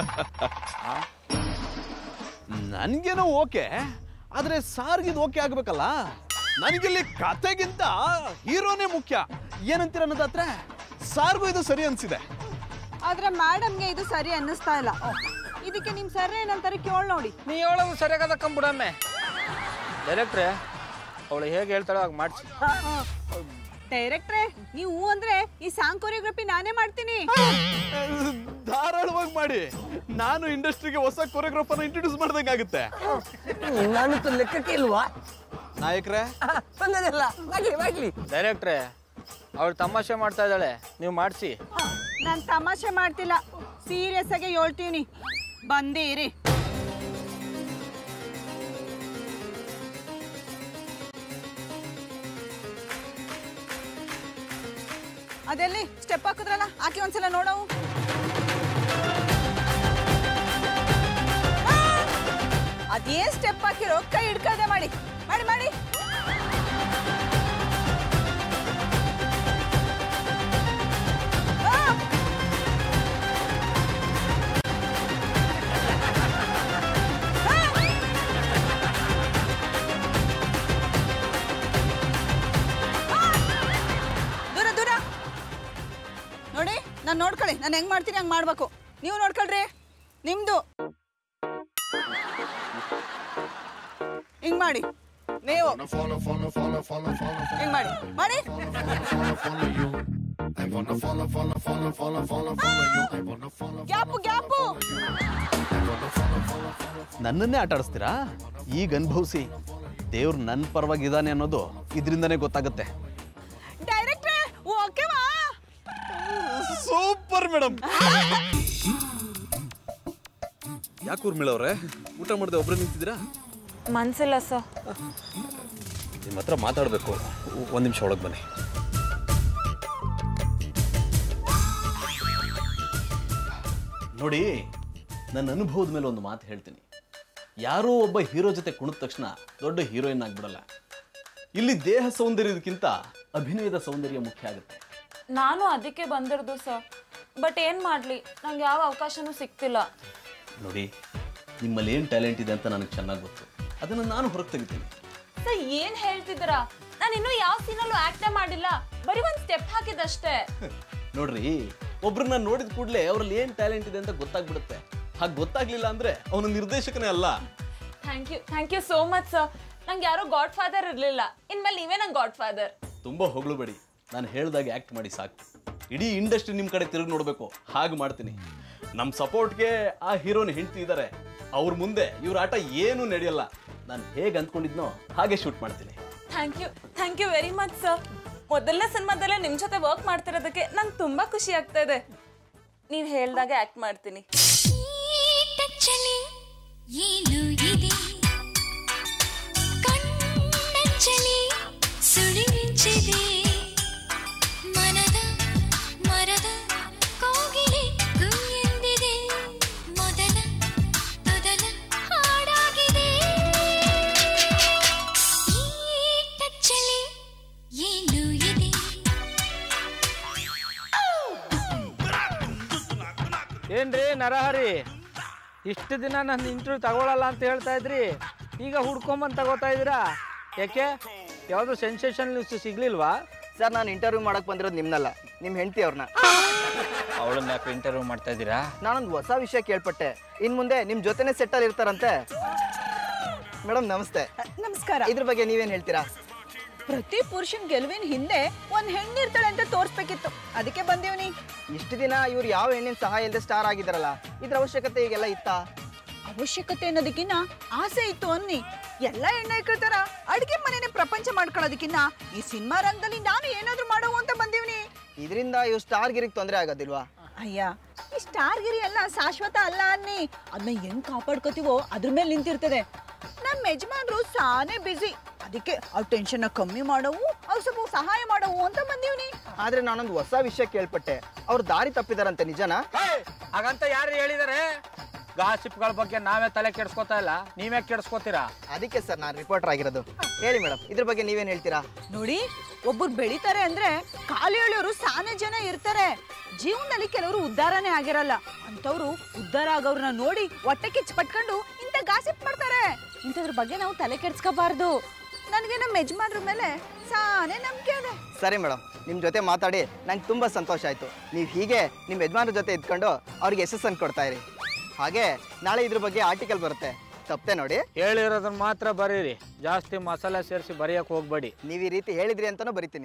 ನನ್ಗೇನೋ ಓಕೆ ಆದ್ರೆ ಸಾರ್ಗಿದ್ ಓಕೆ ಆಗ್ಬೇಕಲ್ಲ ನನಗಿಲ್ಲಿ ಕತೆಗಿಂತ ಹೀರೋನೇ ಮುಖ್ಯ ಏನಂತೀರ ಅನ್ನೋದಾದ್ರೆ ಸಾರ್ಗೂ ಇದು ಸರಿ ಅನ್ಸಿದೆ ಆದ್ರೆ ಮೇಡಮ್ಗೆ ಇದು ಸರಿ ಅನ್ನಿಸ್ತಾ ಇಲ್ಲ ಇದಕ್ಕೆ ನಿಮ್ ಸರ್ ಏನಂತಾರೆ ಕೇಳ್ ನೋಡಿ ನೀ ಹೇಳೋದು ಸರಿಯಾಗದ ಕಂಬಿಡಮ್ಮೆ ಡೈರೆಕ್ಟ್ರೆ ಅವಳು ಹೇಗೆ ಹೇಳ್ತಾಳೋ ಹಾಗೆ ಮಾಡಿಸಿ ಡೈರೆಕ್ಟ್ರೆ ನೀವು ಅಂದ್ರೆ ಈ ಸಾಂಗ್ ಕೊರಿಯೋಗ್ರಫಿ ನಾನೇ ಮಾಡ್ತೀನಿ ಧಾರಾಳವಾಗಿ ಮಾಡಿ ನಾನು ಇಂಡಸ್ಟ್ರಿಗೆ ಹೊಸ ಕೊರಿಯೋಗ್ರಾಫರ್ನ ಇಂಟ್ರೊಡ್ಯೂಸ್ ಮಾಡ್ದಂಗಾಗುತ್ತೆ ನಾನು ಲೆಕ್ಕಕ್ಕೆ ಇಲ್ವಾ ನಾಯಕ್ರೆ ತೊಂದರೆ ಇಲ್ಲ ಮಾಡ್ಲಿ ಮಾಡ್ಲಿ ಡೈರೆಕ್ಟ್ರೆ ಅವಳು ತಮಾಷೆ ಮಾಡ್ತಾ ಇದ್ದಾಳೆ ನೀವು ಮಾಡಿಸಿ ನಾನ್ ತಮಾಷೆ ಮಾಡ್ತಿಲ್ಲ ಸೀರಿಯಸ್ ಆಗಿ ಹೇಳ್ತೀವಿ ಬಂದಿರಿ ಅದೆಲ್ಲಿ ಸ್ಟೆಪ್ ಹಾಕಿದ್ರಲ್ಲ ಹಾಕಿ ಒಂದ್ಸಲ ನೋಡವು ಅದೇನ್ ಸ್ಟೆಪ್ ಹಾಕಿರೋ ಕೈ ಹಿಡ್ಕದೆ ಮಾಡಿ ಮಾಡಿ ಮಾಡಿ ಆ! ದೂರ ದೂರ ನೋಡಿ ನಾನು ನೋಡ್ಕೊಳ್ಳಿ ನಾನು ಹೆಂಗ್ ಮಾಡ್ತೀನಿ ಹಂಗ್ ಮಾಡ್ಬೇಕು ನೀವು ನೋಡ್ಕೊಳ್ರಿ ನಿಮ್ದು ಹಿಂಗ್ ಮಾಡಿ ನೀವು ಹಿಂಗ್ ಮಾಡಿ ಮಾಡಿ ಗ್ಯಾಪು ಗ್ಯಾಪು ನನ್ನನ್ನೇ ಆಟ ಆಡಿಸ್ತೀರಾ ಈಗ ಅನುಭವಿಸಿ ದೇವ್ರು ನನ್ನ ಪರವಾಗಿದ್ದಾನೆ ಅನ್ನೋದು ಇದರಿಂದನೇ ಗೊತ್ತಾಗುತ್ತೆ ಡೈರೆಕ್ಟ್ರೆ ಓಕೆವಾ ಸೂಪರ್ ಮೇಡಮ್ ಯಾಕೆ ಊರ್ಮಿಳವ್ರೆ ಊಟ ಮಾಡದೆ ಒಬ್ರು ನಿಂತಿದ್ದೀರಾ ಮನ್ಸಿಲ್ಲ ಸರ್ ನಿಮ್ಮ ಹತ್ರ ಮಾತಾಡಬೇಕು ಒಂದು ನಿಮಿಷ ಒಳಗೆ ಬನ್ನಿ ನೋಡಿ ನನ್ನ ಅನುಭವದ ಮೇಲೆ ಒಂದು ಮಾತು ಹೇಳ್ತೀನಿ ಯಾರೋ ಒಬ್ಬ ಹೀರೋ ಜೊತೆ ಕುಣಿದ ತಕ್ಷಣ ದೊಡ್ಡ ಹೀರೋಯಿನ್ ಆಗ್ಬಿಡಲ್ಲ ಇಲ್ಲಿ ದೇಹ ಸೌಂದರ್ಯದಕ್ಕಿಂತ ಅಭಿನಯದ ಸೌಂದರ್ಯ ಮುಖ್ಯ ಆಗುತ್ತೆ ನಾನು ಅದಕ್ಕೆ ಬಂದಿರೋದು ಸರ್ ಬಟ್ ಏನ್ ಮಾಡ್ಲಿ ನಂಗೆ ಯಾವ ಅವಕಾಶನೂ ಸಿಗ್ತಿಲ್ಲ ನೋಡಿ ನಿಮ್ಮಲ್ಲಿ ಏನು ಟ್ಯಾಲೆಂಟ್ ಇದೆ ಅಂತ ನನಗೆ ಚೆನ್ನಾಗಿ ಗೊತ್ತು ಅದನ್ನು ನಾನು ಹೊರಗೆ ತೆಗಿತೀನಿ ಸರ್ ಏನ್ ಹೇಳ್ತಿದ್ದೀರಾ ನಾನು ಇನ್ನೂ ಯಾವ ಸೀನಲ್ಲೂ ಆಕ್ಟೇ ಮಾಡಿಲ್ಲ ಬರೀ ಒಂದ್ ಸ್ಟೆಪ್ ಹಾಕಿದಷ್ಟೇ ನೋಡ್ರಿ ಒಬ್ರನ್ನ ನೋಡಿದ ಕೂಡಲೇ ಅವ್ರಲ್ಲಿ ಏನು ಟ್ಯಾಲೆಂಟ್ ಇದೆ ಅಂತ ಗೊತ್ತಾಗ್ಬಿಡುತ್ತೆ ಹಾಗೆ ಗೊತ್ತಾಗ್ಲಿಲ್ಲ ಅಂದ್ರೆ ಅವನು ನಿರ್ದೇಶಕನೇ ಅಲ್ಲ thank you thank you so much sir ನಂಗೆ ಯಾರೋ ಗಾಡ್ ಫಾದರ್ ಇರಲಿಲ್ಲ ಇನ್ಮೇಲೆ ನೀವೇ ನಂಗೆ ಗಾಡ್ ಫಾದರ್ ತುಂಬಾ ಹೊಗಳುಬೇಡಿ ನಾನು ಹೇಳ್ದಾಗ ಆ್ಯಕ್ಟ್ ಮಾಡಿ ಸಾಕು ಇಡೀ ಇಂಡಸ್ಟ್ರಿ ನಿಮ್ಮ ಕಡೆ ತಿರುಗಿ ನೋಡಬೇಕು ಹಾಗೆ ಮಾಡ್ತೀನಿ ನಮ್ಮ ಸಪೋರ್ಟ್ಗೆ ಆ ಹೀರೋನ ಹೆಂಡ್ತಿ ಇದ್ದಾರೆ ಅವ್ರ ಮುಂದೆ ಇವ್ರ ಆಟ ಏನೂ ನಡೆಯಲ್ಲ ನಾನು ಹೇಗೆ ಅಂದ್ಕೊಂಡಿದ್ನೋ ಹಾಗೆ ಶೂಟ್ ಮಾಡ್ತೀನಿ thank you thank you very much sir ಮೊದಲನೇ ಸಿನಿಮಾದಲ್ಲೇ ನಿಮ್ಮ ಜೊತೆ ವರ್ಕ್ ಮಾಡ್ತಿರೋದಕ್ಕೆ ನಂಗೆ ತುಂಬ ಖುಷಿ ಆಗ್ತಾ ಇದೆ ನೀವು ಹೇಳ್ದಾಗೆ ಆ್ಯಕ್ಟ್ ಮಾಡ್ತೀನಿ ಟಚ್ಚಲ್ಲಿ ಏನು ಇದೆ ಕಣ್ಣಂಚಲಿ ಸುಳಿಮಿಂಚಿದೆ ಮನದ ಮರದ ಕೋಗಿಲೆ ಗುಯ್ಯೆಂದಿದೆ ಮೊದಲ ಮೊದಲ ಹಾಡಾಗಿದೆ ಈ ಟಚ್ಚಲ್ಲಿ ಏನು ಇದೆ ಏನ್ರಿ ನರಹರಿ ಇಷ್ಟು ದಿನ ನನ್ನ ಇಂಟರ್ವ್ಯೂ ತಗೊಳಲ್ಲ ಅಂತ ಹೇಳ್ತಾ ಇದ್ರಿ ಈಗ ಹುಡ್ಕೊಂಬಂದು ತಗೋತಾ ಇದ್ದೀರಾ ಯಾಕೆ ಯಾವುದು ಸೆನ್ಸೇಷನ್ ನ್ಯೂಸ್ ಸಿಗ್ಲಿಲ್ವಾ ಸರ್ ನಾನು ಇಂಟರ್ವ್ಯೂ ಮಾಡಕ್ ಬಂದಿರೋದು ನಿಮ್ನಲ್ಲ ನಿಮ್ಮ ಹೆಂಡತಿ ಅವ್ರನ್ನ ಅವಳನ್ನ ಯಾಕೆ ಇಂಟರ್ವ್ಯೂ ಮಾಡ್ತಾ ಇದ್ದೀರಾ ನಾನೊಂದು ಹೊಸ ವಿಷಯ ಕೇಳ್ಪಟ್ಟೆ ಇನ್ ಮುಂದೆ ನಿಮ್ ಜೊತೆನೆ ಸೆಟ್ಟಲ್ಲಿ ಇರ್ತಾರಂತೆ ಮೇಡಮ್ ನಮಸ್ತೆ ನಮಸ್ಕಾರ ಇದ್ರ ಬಗ್ಗೆ ನೀವೇನ್ ಹೇಳ್ತೀರಾ ಪ್ರತಿ ಪುರುಷನ್ ಗೆಲುವಿನ ಹಿಂದೆ ಒಂದ್ ಹೆಣ್ಣಿರ್ತಾಳೆ ಅಂತ ತೋರ್ಸ್ಬೇಕಿತ್ತು ಅದಕ್ಕೆ ಬಂದೇವ್ನಿ ಇಷ್ಟು ದಿನ ಇವ್ರು ಯಾವ ಹೆಣ್ಣಿನ ಸಹಾಯ ಇಲ್ಲದೆ ಸ್ಟಾರ್ ಆಗಿದಾರಲ್ಲ ಇದ್ರ ಅವಶ್ಯಕತೆ ಈಗೆಲ್ಲ ಇತ್ತಾ ಅವಶ್ಯಕತೆ ಅನ್ನೋದಕ್ಕಿನ್ನ ಆಸೆ ಇತ್ತು ಅನ್ನಿ ಎಲ್ಲ ಹೆಣ್ಣೈಕ್ಳ ತರ ಅಡ್ಗೆ ಮನೆನೇ ಪ್ರಪಂಚ ಮಾಡ್ಕೊಳ್ಳೋದಕ್ಕಿನ್ನ ಈ ಸಿನಿಮಾ ರಂಗದಲ್ಲಿ ನಾನು ಏನಾದ್ರೂ ಮಾಡವು ಅಂತ ಬಂದೀವ್ನಿ ಇದರಿಂದ ಇವ್ ಸ್ಟಾರ್ ಗಿರಿಗೆ ತೊಂದರೆ ಆಗೋದಿಲ್ವಾ ಅಯ್ಯ ಈ ಸ್ಟಾರ್ ಗಿರಿ ಎಲ್ಲ ಶಾಶ್ವತ ಅಲ್ಲ ಅನ್ನಿ ಅದನ್ನ ಹೆಂಗ್ ಕಾಪಾಡ್ಕೋತೀವೋ ಅದ್ರ ಮೇಲೆ ನಿಂತಿರ್ತದೆ ನಮ್ಮ ಯಜಮಾನ್ರು ಸಾನೇ ಬಿಸಿ ಅದಕ್ಕೆ ಅವ್ರ ಟೆನ್ಷನ್ ಕಮ್ಮಿ ಮಾಡವು ಅವ್ರು ಸ್ವಲ್ಪ ಸಹಾಯ ಮಾಡವು ಅಂತ ಬಂದೀವ್ನಿ ಆದ್ರೆ ನಾನೊಂದು ಹೊಸ ವಿಷಯ ಕೇಳ್ಪಟ್ಟೆ ಅವ್ರು ದಾರಿ ತಪ್ಪಿದಾರಂತೆ ನಿಜನಾ ಹಾಗಂತ ಯಾರು ಹೇಳಿದಾರೆ ಗಾಸಿಪ್ಗಳ ಬಗ್ಗೆ ನಾವೇ ತಲೆ ಕೆಡ್ಸ್ಕೊತಾ ಇಲ್ಲ ನೀವೇ ಕೆಡ್ಸ್ಕೊತೀರಾ ಅದಕ್ಕೆ ಸರ್ ನಾನು ರಿಪೋರ್ಟರ್ ಆಗಿರೋದು ಹೇಳಿ ಮೇಡಮ್ ಇದ್ರ ಬಗ್ಗೆ ನೀವೇನ್ ಹೇಳ್ತೀರಾ ನೋಡಿ ಒಬ್ಬರು ಬೆಳಿತಾರೆ ಅಂದ್ರೆ ಕಾಲು ಎಳೆಯೋರು ಸಾನೆ ಜನ ಇರ್ತಾರೆ ಜೀವನದಲ್ಲಿ ಕೆಲವರು ಉದ್ಧಾರನೇ ಆಗಿರಲ್ಲ ಅಂತವ್ರು ಉದ್ಧಾರ ಆಗೋರ್ನ ನೋಡಿ ಹೊಟ್ಟೆ ಕಿಚ್ಚು ಪಟ್ಕೊಂಡು ಇಂಥ ಗಾಸಿಪ್ ಮಾಡ್ತಾರೆ ಇಂಥದ್ರ ಬಗ್ಗೆ ನಾವು ತಲೆ ಕೆಡ್ಸ್ಕೋಬಾರ್ದು ನನಗೆ ನಮ್ಮ ಯಜಮಾನ್ರ ಮೇಲೆ ಸಾನೇ ನಂಬಿಕೆ ಇದೆ ಸರಿ ಮೇಡಮ್ ನಿಮ್ಮ ಜೊತೆ ಮಾತಾಡಿ ನಂಗೆ ತುಂಬ ಸಂತೋಷ ಆಯಿತು ನೀವು ಹೀಗೆ ನಿಮ್ಮ ಯಜಮಾನ್ರ ಜೊತೆ ಇದ್ಕೊಂಡು ಅವ್ರಿಗೆ ಯಶಸ್ಸನ್ನು ಕೊಡ್ತಾ ಇರಿ ಹಾಗೆ ನಾಳೆ ಇದ್ರ ಬಗ್ಗೆ ಆರ್ಟಿಕಲ್ ಬರುತ್ತೆ ತಪ್ಪದೆ ನೋಡಿ ಹೇಳಿರೋದನ್ನ ಮಾತ್ರ ಬರೀರಿ ಜಾಸ್ತಿ ಮಸಾಲೆ ಸೇರಿಸಿ ಬರೆಯಕ್ಕೆ ಹೋಗ್ಬೇಡಿ ನೀವು ಈ ರೀತಿ ಹೇಳಿದ್ರಿ ಅಂತಾನೂ ಬರಿತೀನಿ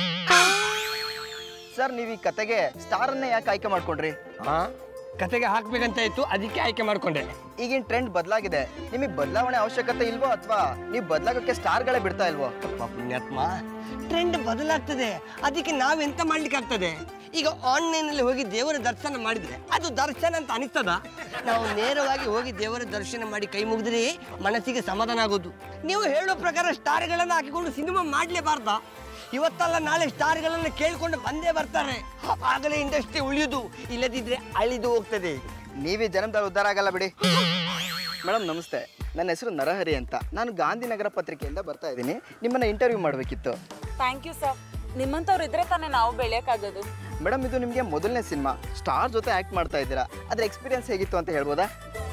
ಸರ್ ನೀವು ಈ ಕತೆಗೆ ಸ್ಟಾರನ್ನೇ ಯಾಕೆ ಆಯ್ಕೆ ಮಾಡ್ಕೊಂಡ್ರಿ ಕತೆಗೆ ಹಾಕ್ಬೇಕಂತ ಇತ್ತು ಅದಕ್ಕೆ ಆಯ್ಕೆ ಮಾಡ್ಕೊಂಡೆ ಈಗಿನ ಟ್ರೆಂಡ್ ಬದಲಾಗಿದೆ ನಿಮಗೆ ಬದಲಾವಣೆ ಅವಶ್ಯಕತೆ ಇಲ್ವೋ ಅಥವಾ ನೀವು ಬದಲಾಗೋಕ್ಕೆ ಸ್ಟಾರ್ಗಳೇ ಬಿಡ್ತಾ ಇಲ್ವೋ ಪುಣ್ಯಾತ್ಮ ಟ್ರೆಂಡ್ ಬದಲಾಗ್ತದೆ ಅದಕ್ಕೆ ನಾವೆಂತ ಮಾಡ್ಲಿಕ್ಕೆ ಆಗ್ತದೆ ಈಗ ಆನ್ಲೈನ್ ಅಲ್ಲಿ ಹೋಗಿ ದೇವರ ದರ್ಶನ ಮಾಡಿದ್ರೆ ಅದು ದರ್ಶನ ಅಂತ ಅನಿಸ್ತದ ನಾವು ನೇರವಾಗಿ ಹೋಗಿ ದೇವರ ದರ್ಶನ ಮಾಡಿ ಕೈ ಮುಗಿದ್ರೆ ಮನಸ್ಸಿಗೆ ಸಮಾಧಾನ ಆಗೋದು ನೀವು ಹೇಳೋ ಪ್ರಕಾರ ಸ್ಟಾರ್ಗಳನ್ನ ಹಾಕಿಕೊಂಡು ಸಿನಿಮಾ ಮಾಡ್ಲೇಬಾರ್ದ ಇವತ್ತಲ್ಲ ನಾಳೆ ಸ್ಟಾರ್ಗಳನ್ನ ಕೇಳ್ಕೊಂಡು ಬಂದೇ ಬರ್ತಾರೆ ಆಗಲೇ ಇಂಡಸ್ಟ್ರಿ ಉಳಿಯುದು ಇಲ್ಲದಿದ್ರೆ ಅಳಿದು ಹೋಗ್ತದೆ ನೀವೇ ಜನ್ಮದಲ್ಲಿ ಉದ್ಧಾರ ಆಗಲ್ಲ ಬಿಡಿ ಮೇಡಮ್ ನಮಸ್ತೆ ನನ್ನ ಹೆಸರು ನರಹರಿ ಅಂತ ನಾನು ಗಾಂಧಿನಗರ ಪತ್ರಿಕೆಯಿಂದ ಬರ್ತಾ ಇದ್ದೀನಿ ನಿಮ್ಮನ್ನ ಇಂಟರ್ವ್ಯೂ ಮಾಡಬೇಕಿತ್ತು ಥ್ಯಾಂಕ್ ಯು ಸರ್ ನಿಮ್ಮಂಥವ್ರು ಇದ್ರೆ ತಾನೇ ನಾವು ಬೆಳೆಯೋಕ್ಕಾಗೋದು ಮೇಡಮ್ ಇದು ನಿಮಗೆ ಮೊದಲನೇ ಸಿನಿಮಾ ಸ್ಟಾರ್ ಜೊತೆ ಆ್ಯಕ್ಟ್ ಮಾಡ್ತಾ ಇದ್ದೀರಾ ಅದ್ರ ಎಕ್ಸ್ಪೀರಿಯನ್ಸ್ ಹೇಗಿತ್ತು ಅಂತ ಹೇಳ್ಬೋದಾ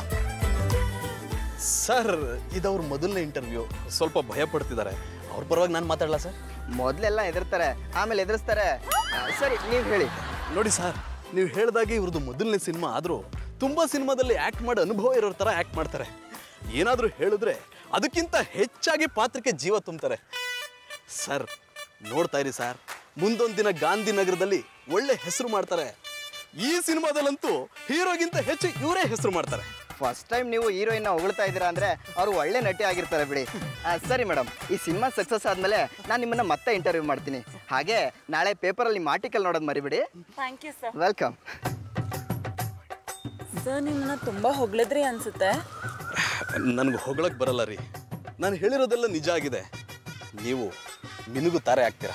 ಸರ್ ಇದವ್ರ ಮೊದಲನೇ ಇಂಟರ್ವ್ಯೂ ಸ್ವಲ್ಪ ಭಯ ಪಡ್ತಿದ್ದಾರೆ ಅವ್ರ ಪರವಾಗಿ ನಾನು ಮಾತಾಡಲ್ಲ ಸರ್ ಮೊದಲೆಲ್ಲ ಎದುರ್ತಾರೆ ಆಮೇಲೆ ಎದುರಿಸ್ತಾರೆ ಆ, ಸರಿ ನೀವು ಹೇಳಿ ನೋಡಿ ಸರ್ ನೀವು ಹೇಳ್ದಾಗೆ ಇವ್ರದ್ದು ಮೊದಲನೇ ಸಿನಿಮಾ ಆದರೂ ತುಂಬ ಸಿನಿಮಾದಲ್ಲಿ ಆ್ಯಕ್ಟ್ ಮಾಡೋ ಅನುಭವ ಇರೋರ ಥರ ಆ್ಯಕ್ಟ್ ಮಾಡ್ತಾರೆ ಏನಾದರೂ ಹೇಳಿದ್ರೆ ಅದಕ್ಕಿಂತ ಹೆಚ್ಚಾಗಿ ಪಾತ್ರಕ್ಕೆ ಜೀವ ತುಂಬ್ತಾರೆ ಸರ್ ನೋಡ್ತಾ ಇರಿ ಸರ್ ಮುಂದೊಂದು ದಿನ ಗಾಂಧಿನಗರದಲ್ಲಿ ಒಳ್ಳೆ ಹೆಸರು ಮಾಡ್ತಾರೆ ಈ ಸಿನಿಮಾದಲ್ಲಂತೂ ಹೀರೋಗಿಂತ ಹೆಚ್ಚು ಇವರೇ ಹೆಸರು ಮಾಡ್ತಾರೆ ಫಸ್ಟ್ ಟೈಮ್ ನೀವು ಹೀರೋಯಿನ್ ಹೊಗಳ್ತಾ ಇದ್ದೀರಾ ಅಂದ್ರೆ ಅವರು ಒಳ್ಳೆ ನಟಿ ಆಗಿರ್ತಾರೆ ಬಿಡಿ ಆ, ಸರಿ ಮೇಡಮ್ ಈ ಸಿನಿಮಾ ಸಕ್ಸಸ್ ಆದಮೇಲೆ ನಾನು ನಿಮ್ಮನ್ನ ಮತ್ತೆ ಇಂಟರ್ವ್ಯೂ ಮಾಡ್ತೀನಿ ಹಾಗೆ ನಾಳೆ ಪೇಪರಲ್ಲಿ ನಿಮ್ಮ ಆರ್ಟಿಕಲ್ ನೋಡೋದು ಮರಿಬಿಡಿ thank you sir welcome sir ನಿಮ್ಮನ್ನ ತುಂಬ ಹೊಗಳಿದ್ರಿ ಅನ್ಸುತ್ತೆ ನನಗೆ ಹೊಗಳಕ್ಕೆ ಬರಲ್ಲ ರೀ ನಾನು ಹೇಳಿರೋದೆಲ್ಲ ನಿಜ ಆಗಿದೆ ನೀವು ಮಿನುಗುತ್ತಾರೆ ಆಗ್ತೀರಾ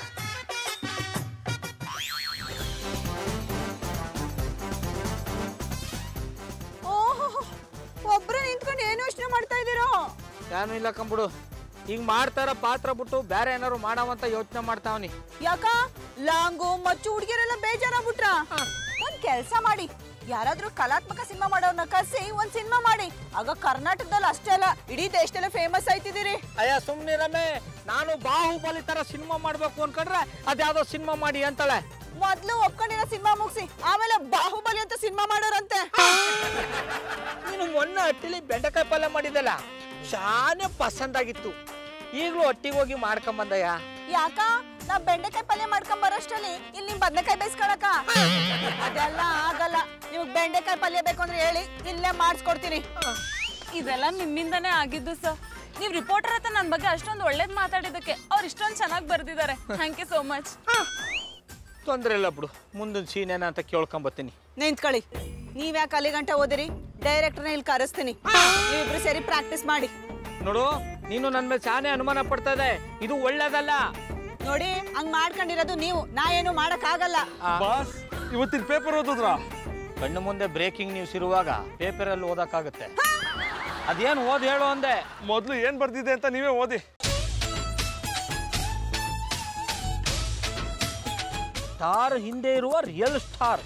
ಓಹೋ ಒಬ್ರೇ ನಿಂತ್ಕೊಂಡು ಏನು ಯೋಚನೆ ಮಾಡ್ತಾ ಇದ್ದೀರೋ ಏನು ಇಲ್ಲ ಕಂಬಿಡು ಈಗ ಮಾಡ್ತಾರ ಪಾತ್ರ ಬಿಟ್ಟು ಬೇರೆ ಏನಾರು ಮಾಡವಂತ ಯೋಚನೆ ಮಾಡ್ತಾವನಿ ಯಾಕ ಲಾಂಗು ಮಚ್ಚು ಹುಡುಗಿಯರೆಲ್ಲ ಬೇಜಾರಾಗ್ಬಿಟ್ರ ಒಂದ್ ಕೆಲ್ಸ ಮಾಡಿ ಯಾರಾದ್ರೂ ಕಲಾತ್ಮಕ ಸಿನಿಮಾ ಮಾಡೋರ್ನ ಕರ್ಸಿ ಒಂದ್ ಸಿನಿಮಾ ಮಾಡಿ ಆಗ ಕರ್ನಾಟಕದಲ್ಲಿ ಅಷ್ಟೇ ಅಲ್ಲ ಇಡೀ ದೇಶದಲ್ಲೇ ಫೇಮಸ್ ಆಯ್ತಿದ್ದೀರಿ ಅಯ್ಯ ಸುಮ್ನಿರಮ್ಮೆ ನಾನು ಬಾಹುಬಲಿ ತರ ಸಿನಿಮಾ ಮಾಡ್ಬೇಕು ಅನ್ಕೊಂಡ್ರೆ ಅದ್ಯಾವ್ದೋ ಸಿನಿಮಾ ಮಾಡಿ ಅಂತಾಳೆ ಮೊದ್ಲು ಒಪ್ಕೊಂಡಿರೋ ಸಿನಿಮಾ ಮುಗಿಸಿ ಆಮೇಲೆ ಬಾಹುಬಲಿ ಅಂತ ಸಿನಿಮಾ ಮಾಡೋರಂತೆ ನೀನು ಮೊನ್ನೆ ಹಟ್ಟಿಲಿ ಬೆಂಡೆಕಾಯಿ ಪಲ್ಯ ಮಾಡಿದಲ್ಲ ಶಾನೆ ಪಸಂದಾಗಿತ್ತು ಈಗಲೂ ಹಟ್ಟಿಗೆ ಹೋಗಿ ಮಾಡ್ಕೊಂಬಂದಯ್ಯ ಯಾಕ ನಾ ಬೆಂಡೆಕಾಯಿ ಪಲ್ಯ ಮಾಡ್ಕೊಂಡ್ ಬರೋಷ್ಟರಲ್ಲಿ ಇಲ್ಲಿ ನಿಮ್ ಬದನೆಕಾಯಿ ಬೇಯಿಸ್ಕೊಳಕ ಅದೆಲ್ಲ ಆಗಲ್ಲ ನಿಮಗ್ ಬೆಂಡೆಕಾಯಿ ಪಲ್ಯ ಬೇಕು ಅಂದ್ರೆ ಹೇಳಿ ಇಲ್ಲೇ ಮಾಡಿಸ್ಕೊಡ್ತೀನಿ ಇದೆಲ್ಲ ನಿಮ್ಮಿಂದನೇ ಆಗಿದ್ದು ಸರ್ ನೀವು ರಿಪೋರ್ಟರ್ ಹತ್ರ ನನ್ನ ಬಗ್ಗೆ ಅಷ್ಟೊಂದು ಒಳ್ಳೇದು ಮಾತಾಡಿದ್ದಕ್ಕೆ ಅವ್ರು ಇಷ್ಟೊಂದು ಚೆನ್ನಾಗಿ ಬರ್ದಿದ್ದಾರೆ ಥ್ಯಾಂಕ್ ಯು ಸೋ ಮಚ್ ತೊಂದ್ರೆ ಇಲ್ಲ ಬಿಡು ಮುಂದಿನ ಸೀನ್ ಏನಂತ ಕೇಳ್ಕೊಂಬತ್ತೀನಿ ನಿಂತ್ಕೊಳ್ಳಿ ನೀವ್ ಯಾಕೆ ಅಲ್ಲಿ ಗಂಟೆ ಓದಿರಿ ಡೈರೆಕ್ಟರ್ನ ಇಲ್ಲಿ ಕರೆಸ್ತೀನಿ ನೀವಿಬ್ರು ಸೇರಿ ಪ್ರಾಕ್ಟೀಸ್ ಮಾಡಿ ನೋಡು ನೀನು ನನ್ನ ಮೇಲೆ ಶಾನೆ ಅನುಮಾನ ಪಡ್ತಾ ಇದೆ ಇದು ಒಳ್ಳೇದಲ್ಲ ನೋಡಿ ಹಂಗ್ ಮಾಡ್ಕೊಂಡಿರೋದು ನೀವು ನಾ ಏನು ಮಾಡಕ್ ಆಗಲ್ಲ ಬಾಸ್ ಇವತ್ತಿನ ಪೇಪರ್ ಓದಿದ್ರ ಕಣ್ಣು ಮುಂದೆ ಬ್ರೇಕಿಂಗ್ ನ್ಯೂಸ್ ಇರುವಾಗ ಪೇಪರಲ್ಲಿ ಓದಕ್ಕಾಗುತ್ತೆ ಅದೇನು ಓದ್ ಹೇಳು ಅಂದೆ ಮೊದಲು ಏನ್ ಬರ್ದಿದೆ ಅಂತ ನೀವೇ ಓದಿ ಸ್ಟಾರ್ ಹಿಂದೆ ಇರುವ real star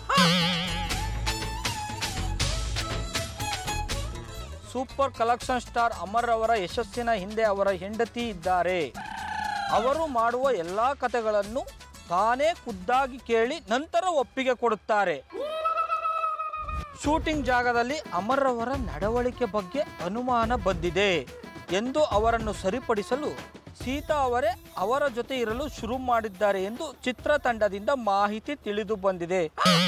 super collection star Amar ಅವರ ಯಶಸ್ಸಿನ ಹಿಂದೆ ಅವರ ಹೆಂಡತಿ ಇದ್ದಾರೆ ಅವರು ಮಾಡುವ ಎಲ್ಲ ಕಥೆಗಳನ್ನು ತಾನೇ ಖುದ್ದಾಗಿ ಕೇಳಿ ನಂತರ ಒಪ್ಪಿಗೆ ಕೊಡುತ್ತಾರೆ ಶೂಟಿಂಗ್ ಜಾಗದಲ್ಲಿ ಅಮರ್ ಅವರ ನಡವಳಿಕೆ ಬಗ್ಗೆ ಅನುಮಾನ ಬಂದಿದೆ ಎಂದು ಅವರನ್ನು ಸರಿಪಡಿಸಲು ಸೀತಾ ಅವರೇ ಅವರ ಜೊತೆ ಇರಲು ಶುರು ಮಾಡಿದ್ದಾರೆ ಎಂದು ಚಿತ್ರತಂಡದಿಂದ ಮಾಹಿತಿ ತಿಳಿದು ಬಂದಿದೆ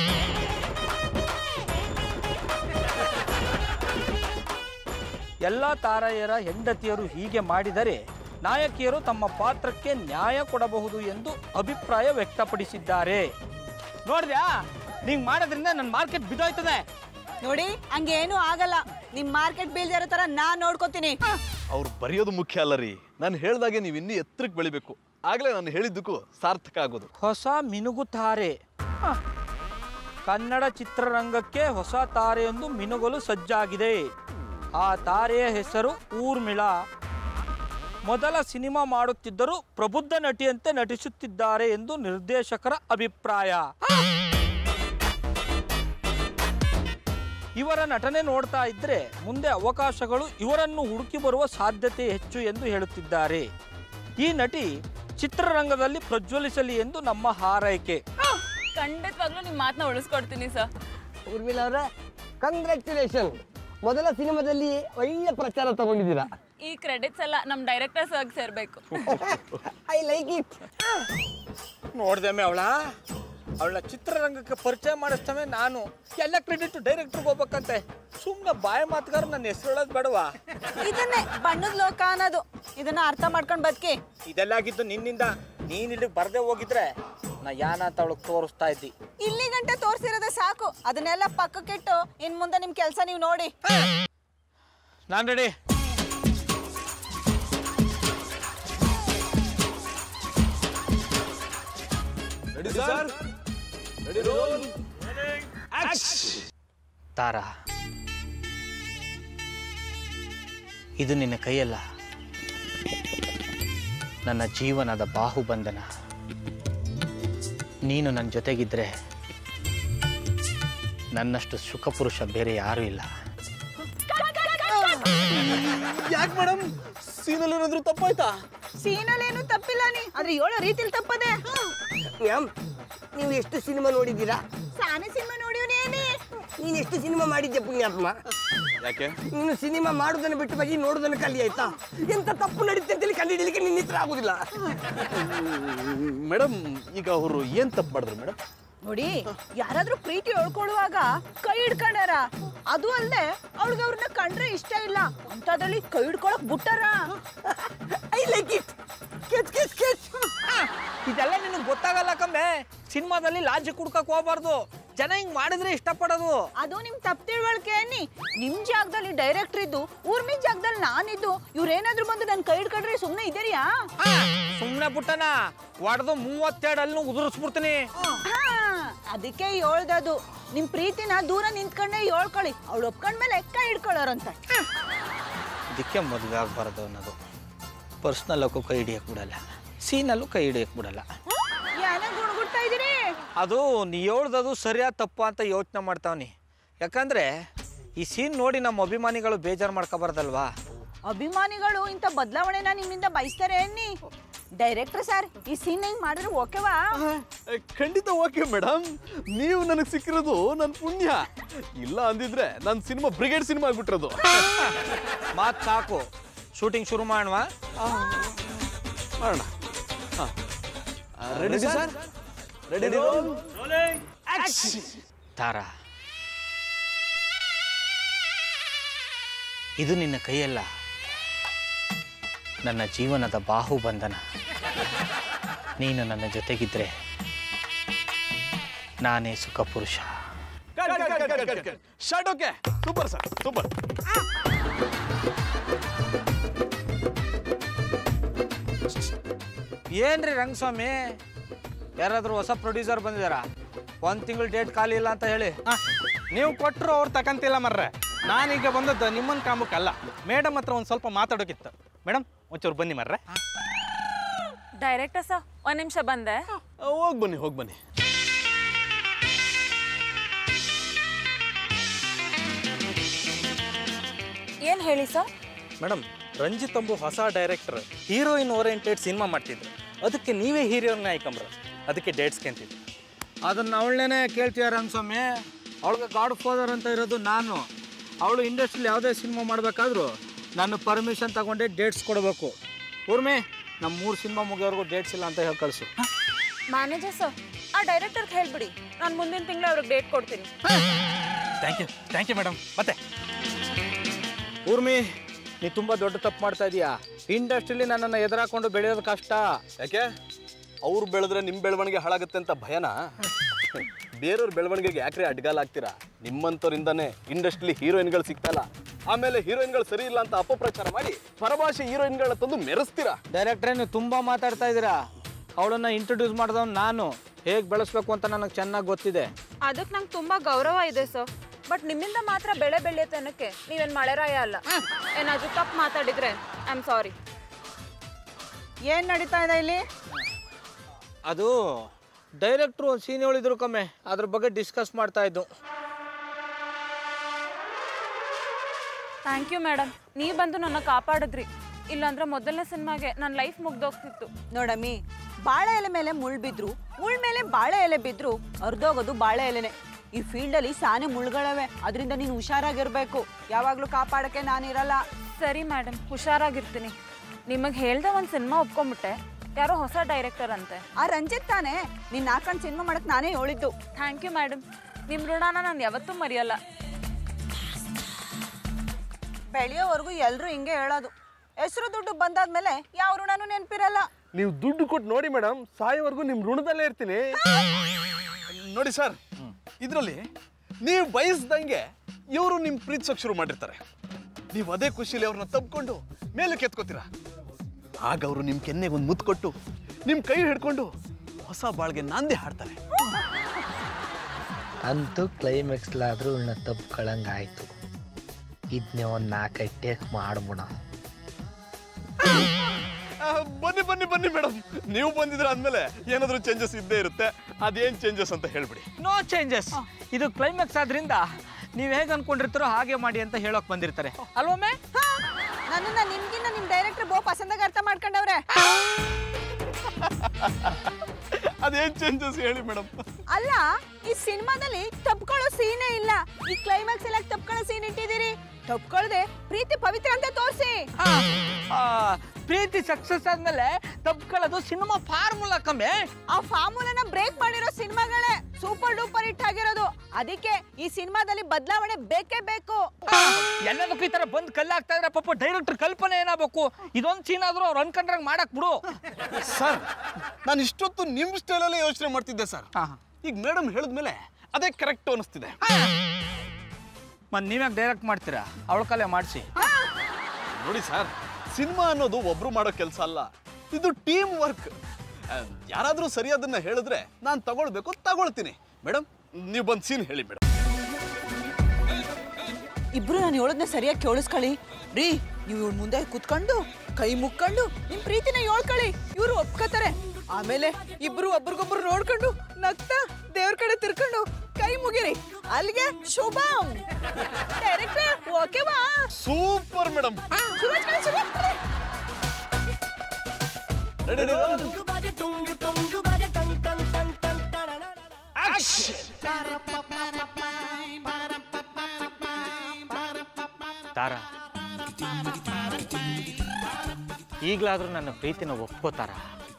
ಎಲ್ಲ ತಾರೆಯರ ಹೆಂಡತಿಯರು ಹೀಗೆ ಮಾಡಿದರೆ ನಾಯಕಿಯರು ತಮ್ಮ ಪಾತ್ರಕ್ಕೆ ನ್ಯಾಯ ಕೊಡಬಹುದು ಎಂದು ಅಭಿಪ್ರಾಯ ವ್ಯಕ್ತಪಡಿಸಿದ್ದಾರೆ ನೋಡಿದ್ಯಾ ನೀಂಗ್ ಮಾಡೋದ್ರಿಂದ ನನ್ನ ಮಾರ್ಕೆಟ್ ಬಿದ್ದೋಯ್ತದೆ ನೋಡಿ ಹಂಗೇನು ಆಗಲ್ಲ ನಿಮ್ ಮಾರ್ಕೆಟ್ ಬೀಳ್ದಿರೋ ತರ ನಾನ್ ನೋಡ್ಕೋತೀನಿ ಅವ್ರು ಬರೆಯೋದು ಮುಖ್ಯ ಅಲ್ಲ ರೀ ನಾನು ಹೇಳ್ದಾಗೆ ನೀವು ಇನ್ನೂ ಎತ್ತರಕ್ಕೆ ಬೆಳಿಬೇಕು ಆಗಲೇ ನಾನು ಹೇಳಿದ್ದಕ್ಕೂ ಸಾರ್ಥಕ ಆಗೋದು ಹೊಸ ಮಿನುಗು ತಾರೆ ಹ. ಕನ್ನಡ ಚಿತ್ರರಂಗಕ್ಕೆ ಹೊಸ ತಾರೆಯೊಂದು ಮಿನುಗಲು ಸಜ್ಜಾಗಿದೆ ಆ ತಾರೆಯ ಹೆಸರು ಊರ್ಮಿಳಾ ಮೊದಲ ಸಿನಿಮಾ ಮಾಡುತ್ತಿದ್ದರೂ ಪ್ರಬುದ್ಧ ನಟಿಯಂತೆ ನಟಿಸುತ್ತಿದ್ದಾರೆ ಎಂದು ನಿರ್ದೇಶಕರ ಅಭಿಪ್ರಾಯ ಇವರ ನಟನೆ ನೋಡ್ತಾ ಇದ್ರೆ ಮುಂದೆ ಅವಕಾಶಗಳು ಇವರನ್ನು ಹುಡುಕಿ ಬರುವ ಸಾಧ್ಯತೆ ಹೆಚ್ಚು ಎಂದು ಹೇಳುತ್ತಿದ್ದಾರೆ ಈ ನಟಿ ಚಿತ್ರರಂಗದಲ್ಲಿ ಪ್ರಜ್ವಲಿಸಲಿ ಎಂದು ನಮ್ಮ ಹಾರೈಕೆ ಖಂಡಿತವಾಗ್ಲೂ ನಿಮ್ಮ ಮಾತನ್ನ ಉಳಿಸ್ಕೊಡ್ತೀನಿ ಸರ್ ಊರ್ಮಿಳ ಅವರ ಕಂಗ್ರ್ಯಾಚುಲೇಷನ್ ಮೊದಲ ಸಿನಿಮಾದಲ್ಲಿ ಒಳ್ಳೆ ಪ್ರಚಾರ ತಗೊಂಡಿದ್ದೀರಾ ಈ ಕ್ರೆಡಿಟ್ಸ್ ಎಲ್ಲ ನಮ್ಮ ಡೈರೆಕ್ಟರ್ ಸರ್ಗೆ ಸೇರ್ಬೇಕು ಐ ಲೈಕ್ ಇಟ್ ನೋಡ್ದಮ್ಮೆ ಅವಳ ಅವಳ ಚಿತ್ರರಂಗಕ್ಕೆ ಪರಿಚಯ ಮಾಡಿಸ್ತವೆ ನಾನು ಎಲ್ಲ ಕ್ರೆಡಿಟ್ ಡೈರೆಕ್ಟರ್ಗೆ ಹೋಗ್ಬೇಕಂತೆ ಸುಮ್ಮನೆ ಬಾಯಿ ಮಾತುಗಾರ ನನ್ನ ಹೆಸರು ಹೇಳೋದು ಬೇಡವಾ ಇದನ್ನೇ ಬಣ್ಣದ ಲೋಕ ಅನ್ನೋದು ಇದನ್ನ ಅರ್ಥ ಮಾಡ್ಕೊಂಡು ಬದುಕಿ ಇದೆಲ್ಲ ಆಗಿದ್ದು ನಿನ್ನಿಂದ ನೀನ್ ಇಲ್ಲಿಗೆ ಬರ್ದೇ ಹೋಗಿದ್ರೆ ನಾ ಯಾನ ಅಂತ ಅವಳಿಗೆ ತೋರಿಸ್ತಾ ಇದ್ದಿ ಇಲ್ಲಿ ಗಂಟೆ ತೋರಿಸಿರೋದೇ ಸಾಕು ಅದನ್ನೆಲ್ಲ ಪಕ್ಕಕ್ಕಿಟ್ಟು ಇನ್ ಮುಂದೆ ನಿಮ್ ಕೆಲಸ ನೀವು ನೋಡಿ ನಾನು ready ready sir ready roll Tara ಇದು ನಿನ್ನ ಕೈಯಲ್ಲ ನನ್ನ ಜೀವನದ ಬಾಹುಬಂಧನ ನೀನು ನನ್ನ ಜೊತೆಗಿದ್ರೆ ನನ್ನಷ್ಟು ಸುಖಪುರುಷ ಬೇರೆ ಯಾರೂ ಇಲ್ಲ ಯಾಕೆ ಮೇಡಮ್ ಸೀನಲ್ಲಿ ಏನಾದ್ರು ತಪ್ಪಾಯ್ತಾ ಸೀನಲ್ಲೇನು ತಪ್ಪಿಲ್ಲ ನೀ ಆದ್ರೆ ಹೇಳೋ ರೀತಿಲಿ ತಪ್ಪದೆ ಮ್ಯಾಮ್ ನೀವು ಎಷ್ಟು ಸಿನಿಮಾ ನೋಡಿದ್ದೀರಾ ಸಾನೆ ಸಿನಿಮಾ ನೋಡಿವ್ನೇನಿ ನೀನು ಎಷ್ಟು ಸಿನಿಮಾ ಮಾಡಿದ್ದೆ ಪುಣ್ಯಾತ್ಮ ಯಾಕೆ ನೀನು ಸಿನಿಮಾ ಮಾಡೋದನ್ನು ಬಿಟ್ಟು ಬರೀ ನೋಡೋದನ್ನು ಕಲಿ ಆಯ್ತಾ ಎಂತ ತಪ್ಪು ನಡೀತೆ ಅಂತೇಳಿ ಕಂಡುಹಿಡಿಯಲಿಕ್ಕೆ ನಿನ್ನ ಹತ್ರ ಆಗುದಿಲ್ಲ ಮೇಡಮ್ ಈಗ ಅವರು ಏನ್ ತಪ್ಪು ಮಾಡಿದ್ರು ಮೇಡಮ್ ನೋಡಿ ಯಾರಾದ್ರೂ ಪ್ರೀತಿ ಹೇಳ್ಕೊಳ್ಳುವಾಗ ಕೈ ಹಿಡ್ಕೊಂಡಾರ ಅದು ಅಲ್ಲದೆ ಅವಳಿಗೆ ಅವ್ರನ್ನ ಕಂಡ್ರೆ ಇಷ್ಟ ಇಲ್ಲ ಅಂತದ್ರಲ್ಲಿ ಕೈ ಹಿಡ್ಕೊಳಕ್ ಬಿಟ್ಟಾರ ಐ ಲೈಕ್ ಇಟ್ ಕೆಚ್ ಕೆಚ್ ಕೆಚ್ ಇದೆಲ್ಲ ನಿನಗೆ ಗೊತ್ತಾಗಲ್ಲ ಕಮ್ಮೆ ಸಿನಿಮಾದಲ್ಲಿ ಲಾಜಿಕ್ ಹುಡ್ಕಕ್ ಹೋಗ್ಬಾರ್ದು ಜನ ಹಿಂಗ್ ಮಾಡಿದ್ರೆ ಇಷ್ಟಪಡೋದು ಅದು ನಿಮ್ ತಪ್ಪು ತಿಳುವಳಿಕೆ ಅನ್ನಿ ನಿಮ್ ಜಾಗದಲ್ಲಿ ಡೈರೆಕ್ಟರ್ ಇದ್ದು ಊರ್ಮಿ ಜಾಗದಲ್ಲಿ ನಾನಿದ್ದು ಇವ್ರೇನಾದ್ರೂ ಬಂದು ನನ್ ಕೈ ಹಿಡ್ಕೊಂಡ್ರೆ ಸುಮ್ನೆ ಇದೆಯಾ ಸುಮ್ಮನೆ ಪುಟ್ಟನ ಹೊಡೆದು ಮೂವತ್ತೆರಡು ಅಲ್ಲಿ ಉದುರಿಸ್ಬಿಡ್ತೀನಿ ಅದಕ್ಕೆ ಹೇಳ್ದದು ನಿಮ್ ಪ್ರೀತಿನ ದೂರ ನಿಂತ್ಕೊಂಡೆ ಹೇಳ್ಕೊಳ್ಳಿ ಅವಳು ಒಪ್ಕೊಂಡ್ಮೇಲೆ ಕೈ ಹಿಡ್ಕೊಳ್ಳೋರಂತ ಇದಕ್ಕೆ ಮದುವೆ ಆಗಬಾರ್ದು ಅನ್ನೋದು ಪರ್ಸ್ನಲ್ಲಕ್ಕೂ ಕೈ ಹಿಡಿಯಕ್ಕೆ ಬಿಡಲ್ಲ ಸೀನಲ್ಲೂ ಕೈ ಹಿಡಿಯಕ್ಕೆ ಬಿಡಲ್ಲ ಏನ ಗುಣಗುಡ್ತಾ ಇದೀರಿ ಅದು ನೀ ಹೇಳ್ದದು ಸರಿಯಾದ ತಪ್ಪು ಅಂತ ಯೋಚನೆ ಮಾಡ್ತಾವ್ನಿ ಯಾಕಂದ್ರೆ ಈ ಸೀನ್ ನೋಡಿ ನಮ್ಮ ಅಭಿಮಾನಿಗಳು ಬೇಜಾರು ಮಾಡ್ಕೋಬಾರ್ದಲ್ವಾ ಅಭಿಮಾನಿಗಳು ಇಂಥ ಬದಲಾವಣೆನ ನಿಮ್ಮಿಂದ ಬಯಸ್ತಾರೆ ಅನ್ನಿ ಡೈರೆಕ್ಟರ್ ಸರ್ ಈ ಸೀನ್ ಹೆಂಗ್ ಮಾಡಿದ್ರೆ ಓಕೆವಾ ಖಂಡಿತ ಓಕೆ ಮೇಡಮ್ ನೀವು ನನಗೆ ಸಿಕ್ಕಿರೋದು ನನ್ನ ಪುಣ್ಯ ಇಲ್ಲ ಅಂದಿದ್ರೆ ನನ್ನ ಸಿನಿಮಾ ಬ್ರಿಗೇಡ್ ಸಿನಿಮಾ ಆಗ್ಬಿಟ್ಟಿರೋದು ಮಾತು ಸಾಕು ಶೂಟಿಂಗ್ ಶುರು ಮಾಡುವ ಮಾಡೋಣ ready sir ready roll Tara ಇದು ನಿನ್ನ ಕೈಯಲ್ಲ ನನ್ನ ಜೀವನದ ಬಾಹುಬಂಧನ ನೀನು ನನ್ನ ಜೊತೆಗಿದ್ರೆ ನಾನೇ ಸುಖ ಪುರುಷ shot okay super sir super ಏನ್ರಿ ರಂಗಸ್ವಾಮಿ ಯಾರಾದ್ರೂ ಹೊಸ ಪ್ರೊಡ್ಯೂಸರ್ ಬಂದಿದಾರ ಒಂದ್ ತಿಂಗಳು ಡೇಟ್ ಖಾಲಿ ಇಲ್ಲ ಅಂತ ಹೇಳಿ ನೀವು ಕೊಟ್ಟರು ಅವ್ರು ತಕಂತಿಲ್ಲ ಮರ್ರೆ ನಾನೀಗ ಬಂದದ್ದು ನಿಮ್ಮನ್ನ ಕಾಮಕ್ಕಲ್ಲ ಮೇಡಮ್ ಹತ್ರ ಒಂದು ಸ್ವಲ್ಪ ಮಾತಾಡೋಕಿತ್ತು ಮೇಡಮ್ ಒಂಚೂರು ಬನ್ನಿ ಮರ್ರೆ ಡೈರೆಕ್ಟರ್ ಸರ್ ಒಂದ್ ನಿಮಿಷ ಬಂದೆ ಹೋಗಿ ಬನ್ನಿ ಹೋಗಿ ಬನ್ನಿ ಏನ್ ಹೇಳಿ ಸರ್ ಮೇಡಮ್ ರಂಜಿತ್ ಅಂಬು ಹೊಸ ಡೈರೆಕ್ಟರ್ ಹೀರೋಯಿನ್ ಓರಿಯೆಂಟೆಡ್ ಸಿನಿಮಾ ಮಾಡ್ತಿದ್ರು ಅದಕ್ಕೆ ನೀವೇ ಹೀರೋಯಿನ್ ಆಯ್ಕೊಂಬ್ರ ಅದಕ್ಕೆ ಡೇಟ್ಸ್ ಕಂತಿದ್ವಿ ಅದನ್ನ ಅವಳನ್ನೇ ಕೇಳ್ತೀಯ ರಂಗಸ್ವಾಮಿ ಅವಳಿಗೆ ಗಾಡ್ ಫಾದರ್ ಅಂತ ಇರೋದು ನಾನು ಅವಳು ಇಂಡಸ್ಟ್ರಿಲಿ ಯಾವುದೇ ಸಿನಿಮಾ ಮಾಡಬೇಕಾದ್ರೂ ನಾನು ಪರ್ಮಿಷನ್ ತಗೊಂಡೆ ಡೇಟ್ಸ್ ಕೊಡಬೇಕು ಊರ್ಮಿ ನಮ್ಮ ಮೂರು ಸಿನಿಮಾ ಮುಗಿಯೋವರೆಗೂ ಡೇಟ್ಸ್ ಇಲ್ಲ ಅಂತ ಹೇಳಿ ಕಳಿಸು ಮ್ಯಾನೇಜರ್ ಸರ್ ಆ ಡೈರೆಕ್ಟರ್ಗೆ ಹೇಳ್ಬಿಡಿ ನಾನು ಮುಂದಿನ ತಿಂಗಳು ಅವ್ರಿಗೆ ಡೇಟ್ ಕೊಡ್ತೀನಿ thank you thank you madam ಮತ್ತೆ ಊರ್ಮಿ ನೀ ತುಂಬ ದೊಡ್ಡ ತಪ್ಪು ಮಾಡ್ತಾ ಇದೀಯಾ ಇಂಡಸ್ಟ್ರಿಲಿ ನನ್ನನ್ನು ಎದುರಾಕೊಂಡು ಬೆಳೆಯೋದು ಕಷ್ಟ ಯಾಕೆ ಅವ್ರು ಬೆಳೆದ್ರೆ ನಿಮ್ಮ ಬೆಳವಣಿಗೆ ಹಾಳಾಗುತ್ತೆ ಅಂತ ಭಯನಾ ಬೇರೆಯವ್ರ ಬೆಳವಣಿಗೆಗೆ ಯಾಕ್ರೆ ಅಡ್ಗಾಲ ಆಗ್ತೀರಾ ನಿಮ್ಮಂಥವ್ರಿಂದಾನೇ ಇಂಡಸ್ಟ್ರಿಲಿ ಹೀರೋಯಿನ್ಗಳು ಸಿಗ್ತಲ್ಲ ಆಮೇಲೆ ಹೀರೋಯಿನ್ಗಳು ಸರಿ ಇಲ್ಲ ಅಂತ ಅಪಪ್ರಚಾರ ಮಾಡಿ ಪರಭಾಷೆ ಹೀರೋಯಿನ್ಗಳನ್ನ ತಂದು ಮೆರೆಸ್ತೀರಾ ಡೈರೆಕ್ಟ್ರೇ ನೀವು ತುಂಬ ಮಾತಾಡ್ತಾ ಇದ್ದೀರಾ ಅವಳನ್ನ ಇಂಟ್ರೊಡ್ಯೂಸ್ ಮಾಡಿದವ್ ನಾನು ಹೇಗೆ ಬೆಳೆಸ್ಬೇಕು ಅಂತ ನನಗೆ ಚೆನ್ನಾಗಿ ಗೊತ್ತಿದೆ ಅದಕ್ಕೆ ನಂಗೆ ತುಂಬಾ ಗೌರವ ಇದೆ ಸರ್ ಬಟ್ ನಿಮ್ಮಿಂದ ಮಾತ್ರ ಬೆಳೆ ಬೆಳೆಯುತ್ತೆ ಅನ್ನಕ್ಕೆ ನೀವೇನ್ ಮಳೆರಾಯ ಅಲ್ಲ ಏನಾದ್ರೂ ತಪ್ಪು ಮಾತಾಡಿದ್ರೆ ಐ ಆಮ್ ಸಾರಿ ಏನ್ ನಡೀತಾ ಇದೆ ಇಲ್ಲಿ ಅದು ಡೈರೆಕ್ಟ್ರು ಒಂದು ಸೀನ್ ಹೇಳಿದ್ರು ಕಮ್ಮೆ ಅದ್ರ ಬಗ್ಗೆ ಡಿಸ್ಕಸ್ ಮಾಡ್ತಾ ಇದ್ದು ಥ್ಯಾಂಕ್ ಯು ಮೇಡಮ್ ನೀವು ಬಂದು ನನ್ನ ಕಾಪಾಡಿದ್ರಿ ಇಲ್ಲಾಂದ್ರೆ ಮೊದಲನೇ ಸಿನಿಮಾಗೆ ನನ್ನ ಲೈಫ್ ಮುಗ್ದೋಗ್ತಿತ್ತು ನೋಡಮ್ಮಿ ಬಾಳೆ ಎಲೆ ಮೇಲೆ ಮುಳ್ ಬಿದ್ರು ಮುಳ್ ಮೇಲೆ ಬಾಳೆ ಎಲೆ ಬಿದ್ರು ಅರ್ಧೋಗೋದು ಬಾಳೆ ಎಲೆನೆ ಈ ಫೀಲ್ಡಲ್ಲಿ ಸಾನೆ ಮುಳ್ಗಳವೆ ಅದರಿಂದ ನೀನು ಹುಷಾರಾಗಿರ್ಬೇಕು ಯಾವಾಗ್ಲೂ ಕಾಪಾಡಕ್ಕೆ ನಾನಿರಲ್ಲ ಸರಿ ಮೇಡಮ್ ಹುಷಾರಾಗಿರ್ತೀನಿ ನಿಮಗೆ ಹೇಳ್ದೆ ಒಂದು ಸಿನಿಮಾ ಒಪ್ಕೊಂಬಿಟ್ಟೆ ಯಾರೋ ಹೊಸ ಡೈರೆಕ್ಟರ್ ಅಂತೆ ಆ ರಂಜಿತ್ ತಾನೇ ನಿನ್ನ ಹಾಕೊಂಡು ಸಿನಿಮಾ ಮಾಡಕ್ ನಾನೇ ಹೇಳಿದ್ದು ಥ್ಯಾಂಕ್ ಯು ಮೇಡಮ್ ನಿಮ್ಮ ಋಣನ ನಾನು ಯಾವತ್ತೂ ಮರೆಯಲ್ಲ ಬೆಳೆಯೋವರೆಗೂ ಎಲ್ರು ಹಿಂಗೆ ಹೇಳೋದು ಹೆಸರು ದುಡ್ಡು ಬಂದಾದ್ಮೇಲೆ ಯಾವ ಋಣನೂ ನೆನಪಿರಲ್ಲ ನೀವು ದುಡ್ಡು ಕೊಟ್ಟು ನೋಡಿ ಮೇಡಮ್ ಸಾಯೋವರೆಗೂ ನಿಮ್ಮ ಋಣದಲ್ಲೇ ಇರ್ತೀನಿ ನೋಡಿ ಸರ್ ಇದರಲ್ಲಿ ನೀವು ಬಯಸ್ದಂಗೆ ಇವರು ನಿಮ್ಮ ಪ್ರೀತಿಸೋಕೆ ಶುರು ಮಾಡಿರ್ತಾರೆ ನೀವು ಅದೇ ಖುಷಿಲಿ ಅವ್ರನ್ನ ತಬ್ಕೊಂಡು ಮೇಲೆ ಕೆತ್ಕೋತೀರಾ ಆಗ ಅವರು ನಿಮ್ಮ ಕೆನ್ನೆಗೆ ಒಂದು ಮುತ್ತು ಕೊಟ್ಟು ನಿಮ್ಮ ಕೈ ಹಿಡ್ಕೊಂಡು ಹೊಸ ಬಾಳ್ಗೆ ನಾಂದಿ ಹಾಡ್ತಾರೆ ಅಂತೂ ಕ್ಲೈಮ್ಯಾಕ್ಸ್ಲಾದ್ರೂ ಇವಳನ್ನ ತಪ್ಕೊಳಂಗಾಯ್ತು ಇದನ್ನೇ ಒಂದು ನಾಲ್ಕೈದು ಟೇಕ್ ಮಾಡ್ಬಿಡ ಆ, ಬನ್ನಿ ಬನ್ನಿ ಬನ್ನಿ ಮೇಡಮ್ ನೀವು ಬಂದಿದ್ರ ಅಂದಮೇಲೆ ಏನಾದರೂ ಚೇಂಜಸ್ ಇದ್ದೇ ಇರುತ್ತೆ ಅದೇನು ಚೇಂಜಸ್ ಅಂತ ಹೇಳ್ಬಿಡಿ ನೋ ಚೇಂಜಸ್ ಇದು ಕ್ಲೈಮ್ಯಾಕ್ಸ್ ಆದ್ರಿಂದ ನೀವು ಹೇಗೆ ಅನ್ಕೊಂಡಿರ್ತಾರೋ ಹಾಗೆ ಮಾಡಿ ಅಂತ ಹೇಳೋಕ್ ಬಂದಿರ್ತಾರೆ ಅಲ್ವೊಮ್ಮೆ ನನ್ನನ್ನ ನಿಮ್ಗಿನ್ನ ನಿಮ್ ಡೈರೆಕ್ಟರ್ ಬೋ ಪಸಂದಾಗ ಅರ್ಥ ಮಾಡ್ಕೊಂಡವ್ರೆ ಅದೇನು ಚೇಂಜಸ್ ಹೇಳಿ ಮೇಡಮ್ ಅಲ್ಲ ಈ ಸಿನಿಮಾದಲ್ಲಿ ತಪ್ಕೊಳ್ಳೋ ಸೀನೇ ಇಲ್ಲ ಈ ಕ್ಲೈಮ್ಯಾಕ್ಸ್ ಎಲ್ಲ ತಪ್ಕೊಳ್ಳೋ ಸೀನ್ ಇಟ್ಟಿದ್ದೀರಿ ತಪ್ಕೊಳ್ದೆ ಪ್ರೀತಿ ಪವಿತ್ರ ಅಂತ ತೋರಿಸಿ ಆ, ಪ್ರೀತಿ ಸಕ್ಸಸ್ ಆದ್ಮೇಲೆ ತಪ್ಕೊಳ್ಳೋದು ಸಿನಿಮಾ ಫಾರ್ಮುಲಾ ಕಮ್ಮಿ ಆ ಫಾರ್ಮುಲನ ಬ್ರೇಕ್ ಮಾಡಿರೋ ಸಿನಿಮಾಗಳೇ ಸೂಪರ್ ಡೂಪರ್ ಹಿಟ್ ಆಗಿರೋದು ಅದಕ್ಕೆ ಈ ಸಿನಿಮಾದಲ್ಲಿ ಬದಲಾವಣೆ ಬೇಕೇ ಬೇಕು ಎಲ್ಲದಕ್ಕೂ ಈ ತರ ಬಂದ್ ಕಲ್ಲಾಗ್ತಾ ಇದ್ರೆ ಪಾಪ ಡೈರೆಕ್ಟರ್ ಕಲ್ಪನೆ ಏನಾಗಬೇಕು ಇದೊಂದು ಸೀನ್ ಆದ್ರೂ ಅವ್ರು ಅನ್ಕೊಂಡ್ರಂಗ್ ಮಾಡಕ್ ಬಿಡು ಸರ್ ನಾನು ಇಷ್ಟೊತ್ತು ನಿಮ್ಮ ಸ್ಟೈಲಲ್ಲೇ ಯೋಚನೆ ಮಾಡ್ತಿದ್ದೆ ಸರ್ ಈಗ ಮೇಡಮ್ ಹೇಳಿದ್ಮೇಲೆ ಅದೇ ಕರೆಕ್ಟ್ ಅನಿಸ್ತಿದೆ ಮತ್ ನೀವ್ಯಾಕೆ ಡೈರೆಕ್ಟ್ ಮಾಡ್ತೀರಾ ಅವಳ ಕಲೆ ಮಾಡಿಸಿ ನೋಡಿ ಸರ್ ಸಿನಿಮಾ ಅನ್ನೋದು ಒಬ್ರು ಮಾಡೋ ಕೆಲಸ ಅಲ್ಲ ಇದು ಟೀಮ್ ವರ್ಕ್ ಯಾರಾದರೂ ಸರಿಯಾದನ್ನ ಹೇಳಿದ್ರೆ ನಾನು ತಗೊಳ್ಬೇಕು ತಗೊಳ್ತೀನಿ ಮೇಡಮ್ ನೀವು ಬಂದು ಸೀನ್ ಹೇಳಿ ಮೇಡಮ್ ಇಬ್ರು ನಾನು ಹೇಳೋದನ್ನ ಸರಿಯಾಗಿ ಕೇಳಿಸ್ಕೊಳ್ಳಿ ರೀ ನೀವು ಇವ್ರ ಮುಂದೆ ಕುತ್ಕೊಂಡು ಕೈ ಮುಕ್ಕೊಂಡು ನಿಮ್ ಪ್ರೀತಿನ ಹೇಳ್ಕೊಳ್ಳಿ ಇವ್ರು ಒಪ್ಕೋತಾರೆ ಆಮೇಲೆ ಇಬ್ರು ಒಬ್ರಿಗೊಬ್ರು ನೋಡ್ಕೊಂಡು ನಗ್ತಾ ದೇವ್ರ ಕಡೆ ತಿರ್ಕೊಂಡು ಕೈ ಮುಗಿರಿ ಅಲ್ಲಿಗೆ ಶುಭ ಡೈರೆಕ್ಟರ್ ಓಕೆವಾ ಸೂಪರ್ ಮೇಡಮ್ ಶುರು ಹಚ್ಕೊಳ್ಳಿ, ಶುರು ಹಚ್ಕೊಳ್ಳಿ. ತಾರ ಈಗಲಾದ್ರೂ ನನ್ನ ಪ್ರೀತಿನ ಒಪ್ಕೋತಾರ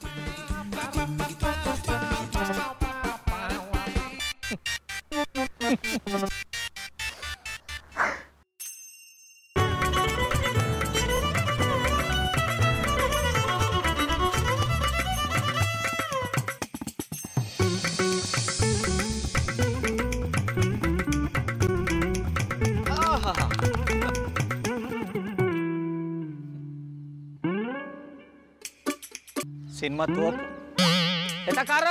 ಸಿನಿಮಾ ತೋಪ್ ಎತ್ತ ಕಾರ